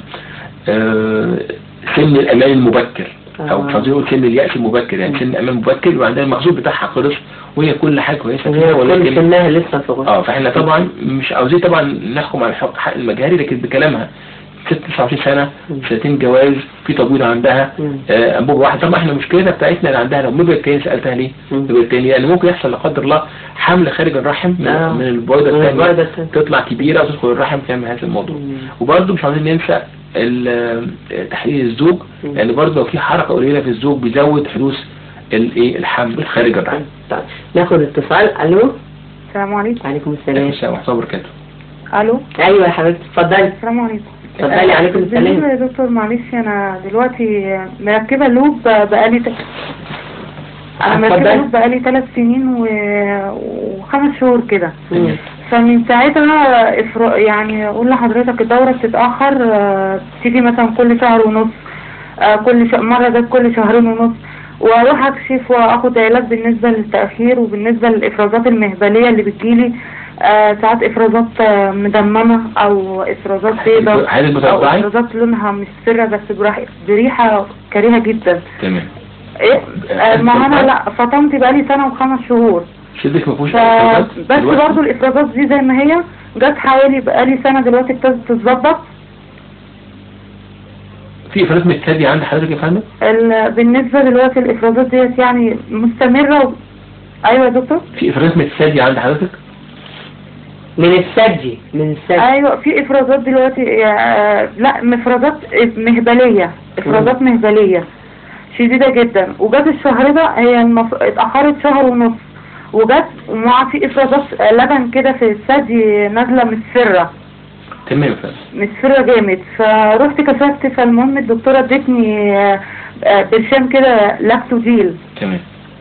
آه، سن الامان المبكر او آه. مش عاوزين نقول سن اليأس المبكر يعني سن امان مبكر وعندها المخزون بتاعها خلص وهي كل حاجة كويسة فيها وهي كل ولكن سنها لسه صغير اه فاحنا طبعا مش عاوزين طبعا نحكم على الحق حق المجاري لكن بكلامها ست 29 سنة مم. سنتين جواز في تبويض عندها مم. آه، انبوبة واحد طبعا احنا مشكلتنا بتاعتنا اللي عندها لو مبيض تاني سألتها ليه مم. مبيض تاني لان ممكن يحصل لا قدر الله حمل خارج الرحم من, آه. من البويضة من البويضة الثانية التانية. تطلع كبيرة وتدخل الرحم تعمل هذا الموضوع مم. وبرضه مش عاوزين ننسى ال- تحليل الزوج مم. لان برضه لو في حركة قليلة في الزوج بيزود حدوث الايه الحمل خارج الرحم طيب ناخد اتصال الو السلام عليكم عليكم عليكم السلام السلام ورحمة الله وبركاته الو ايوه يا حبيبتي اتفضلي السلام عليكم اتفضلي عليكم بالنسبة السلام يا دكتور معلش انا دلوقتي مركبة لوب بقالي ت... انا مركبة اتفضلي. لوب بقالي ثلاث سنين و... وخمس شهور كده مم. فمن ساعتها إفر... يعني اقول لحضرتك الدورة بتتأخر آه، بتيجي مثلا كل شهر ونص آه كل ش... مرة جت كل شهرين ونص واروح اكشف واخد علاج بالنسبة للتأخير وبالنسبة للافرازات المهبلية اللي بتجيلي آه ساعات افرازات آه مدممة او افرازات بيضاء حضرتك او بترضعي؟ افرازات لونها مصفرة بس بريحة بريحة كريهة جدا تمام إيه؟ آه ما انا لا فطمت بقالي سنة وخمس شهور شدك ما فيهوش ف... إفرازات بس دلوقتي؟ برضو الافرازات دي زي ما هي جت حوالي بقالي سنة دلوقتي ابتدت تتظبط في افرازات متثدي عند حضرتك يا فندم؟ ال... بالنسبة دلوقتي الافرازات ديت يعني مستمرة و... ايوه يا دكتور في افرازات متثدي عند حضرتك؟ من الثدي من الثدي ايوه في افرازات دلوقتي آه لا مفرازات مهبلية افرازات مهبلية شديدة جدا وجت الشهر ده هي المف... اتأخرت شهر ونص وجت ومع في افرازات آه، لبن كده في الثدي نازلة مصفرة تمام يا فندم مصفرة جامد فروحت كشفت فالمهم الدكتورة ادتني آه، آه، برشام كده لاكتوديل تمام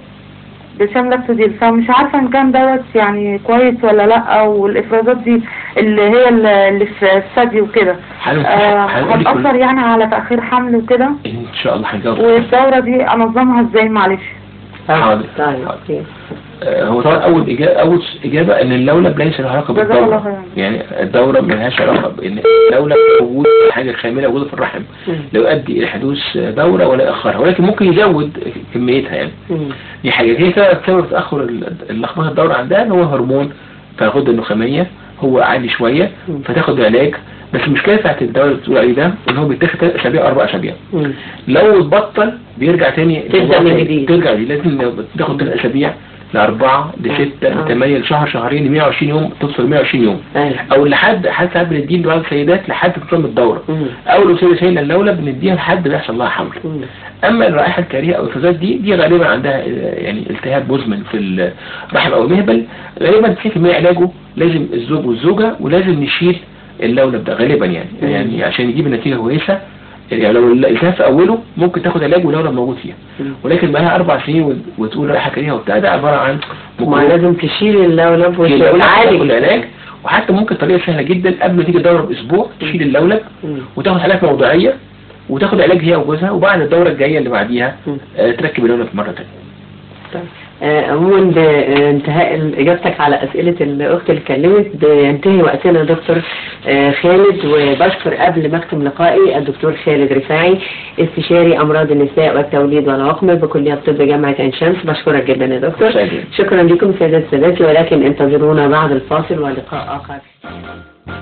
برشام لاكتوديل فمش عارفة ان كان دوت يعني كويس ولا لا والافرازات دي اللي هي اللي في الثدي وكده حضرتك آه، هنقول لك هتأثر يعني على تأخير حمل وكده ان شاء الله هنجاوب والدورة دي انظمها ازاي معلش حاضر. طيب حاضر. آه، هو طبعا اول اجابه اول اجابه ان اللولب ليس له علاقه جزاك الله بالدوره خيرا. يعني الدوره ما لهاش علاقه بان اللولب وجود حاجه خامله موجوده في الرحم لا يؤدي الى حدوث دوره ولا ياخرها ولكن ممكن يزود كميتها يعني مم. دي حاجه هي كده سبب تاخر ال- اللخبطه الدوره عندها ان هو هرمون في الغده النخاميه هو عالي شويه مم. فتاخد علاج بس المشكله بتاعت الدواء اللي بتقول عليه ده ان هو بيتاخد ثلاث اسابيع اربع اسابيع مم. لو اتبطل بيرجع تاني تبدأ من جديد. ترجع دي لازم تاخد ثلاث اسابيع لأربعة لستة آه. لثمانية لشهر شهرين ل 120 يوم توصل 120 يوم أيوة. أو لحد حتى ساعات بنديه لبعض السيدات لحد تتم الدورة مم. أو لو سيدة شايلة اللولة بنديها لحد ما يحصل لها حمل مم. أما الرائحة الكريهة أو الإفرازات دي دي غالبا عندها آه، يعني التهاب مزمن في الرحم أو المهبل غالبا 90% علاجه لازم الزوج والزوجة ولازم نشيل اللولب ده غالبا يعني مم. يعني عشان يجيب نتيجة كويسة يعني لو الالتهاب في أوله ممكن تاخد علاج واللولب موجود فيها مم. ولكن بقى أربع سنين وت- وتقول رائحة كريهة وبتاع ده عبارة عن ما لازم تشيل اللولب تشيل اللولب وتعالج وتاخد العلاج وحتى ممكن طريقة سهلة جدا قبل ما تيجي الدورة بأسبوع تشيل اللولب مم. وتاخد حالات موضعية وتاخد علاج هي وجوزها وبعد الدورة الجاية اللي بعديها مم. آه، تركب اللولب مرة تانية طيب. آه، عموما بانتهاء اجابتك على اسئله الاخت اللي اتكلمت بينتهي وقتنا يا دكتور آه، خالد وبشكر قبل ما اختم لقائي الدكتور خالد رفاعي استشاري امراض النساء والتوليد والعقم بكليه طب جامعه عين شمس بشكرك جدا يا دكتور شكراً. شكرا لكم سادة سادتي ولكن انتظرونا بعد الفاصل ولقاء اخر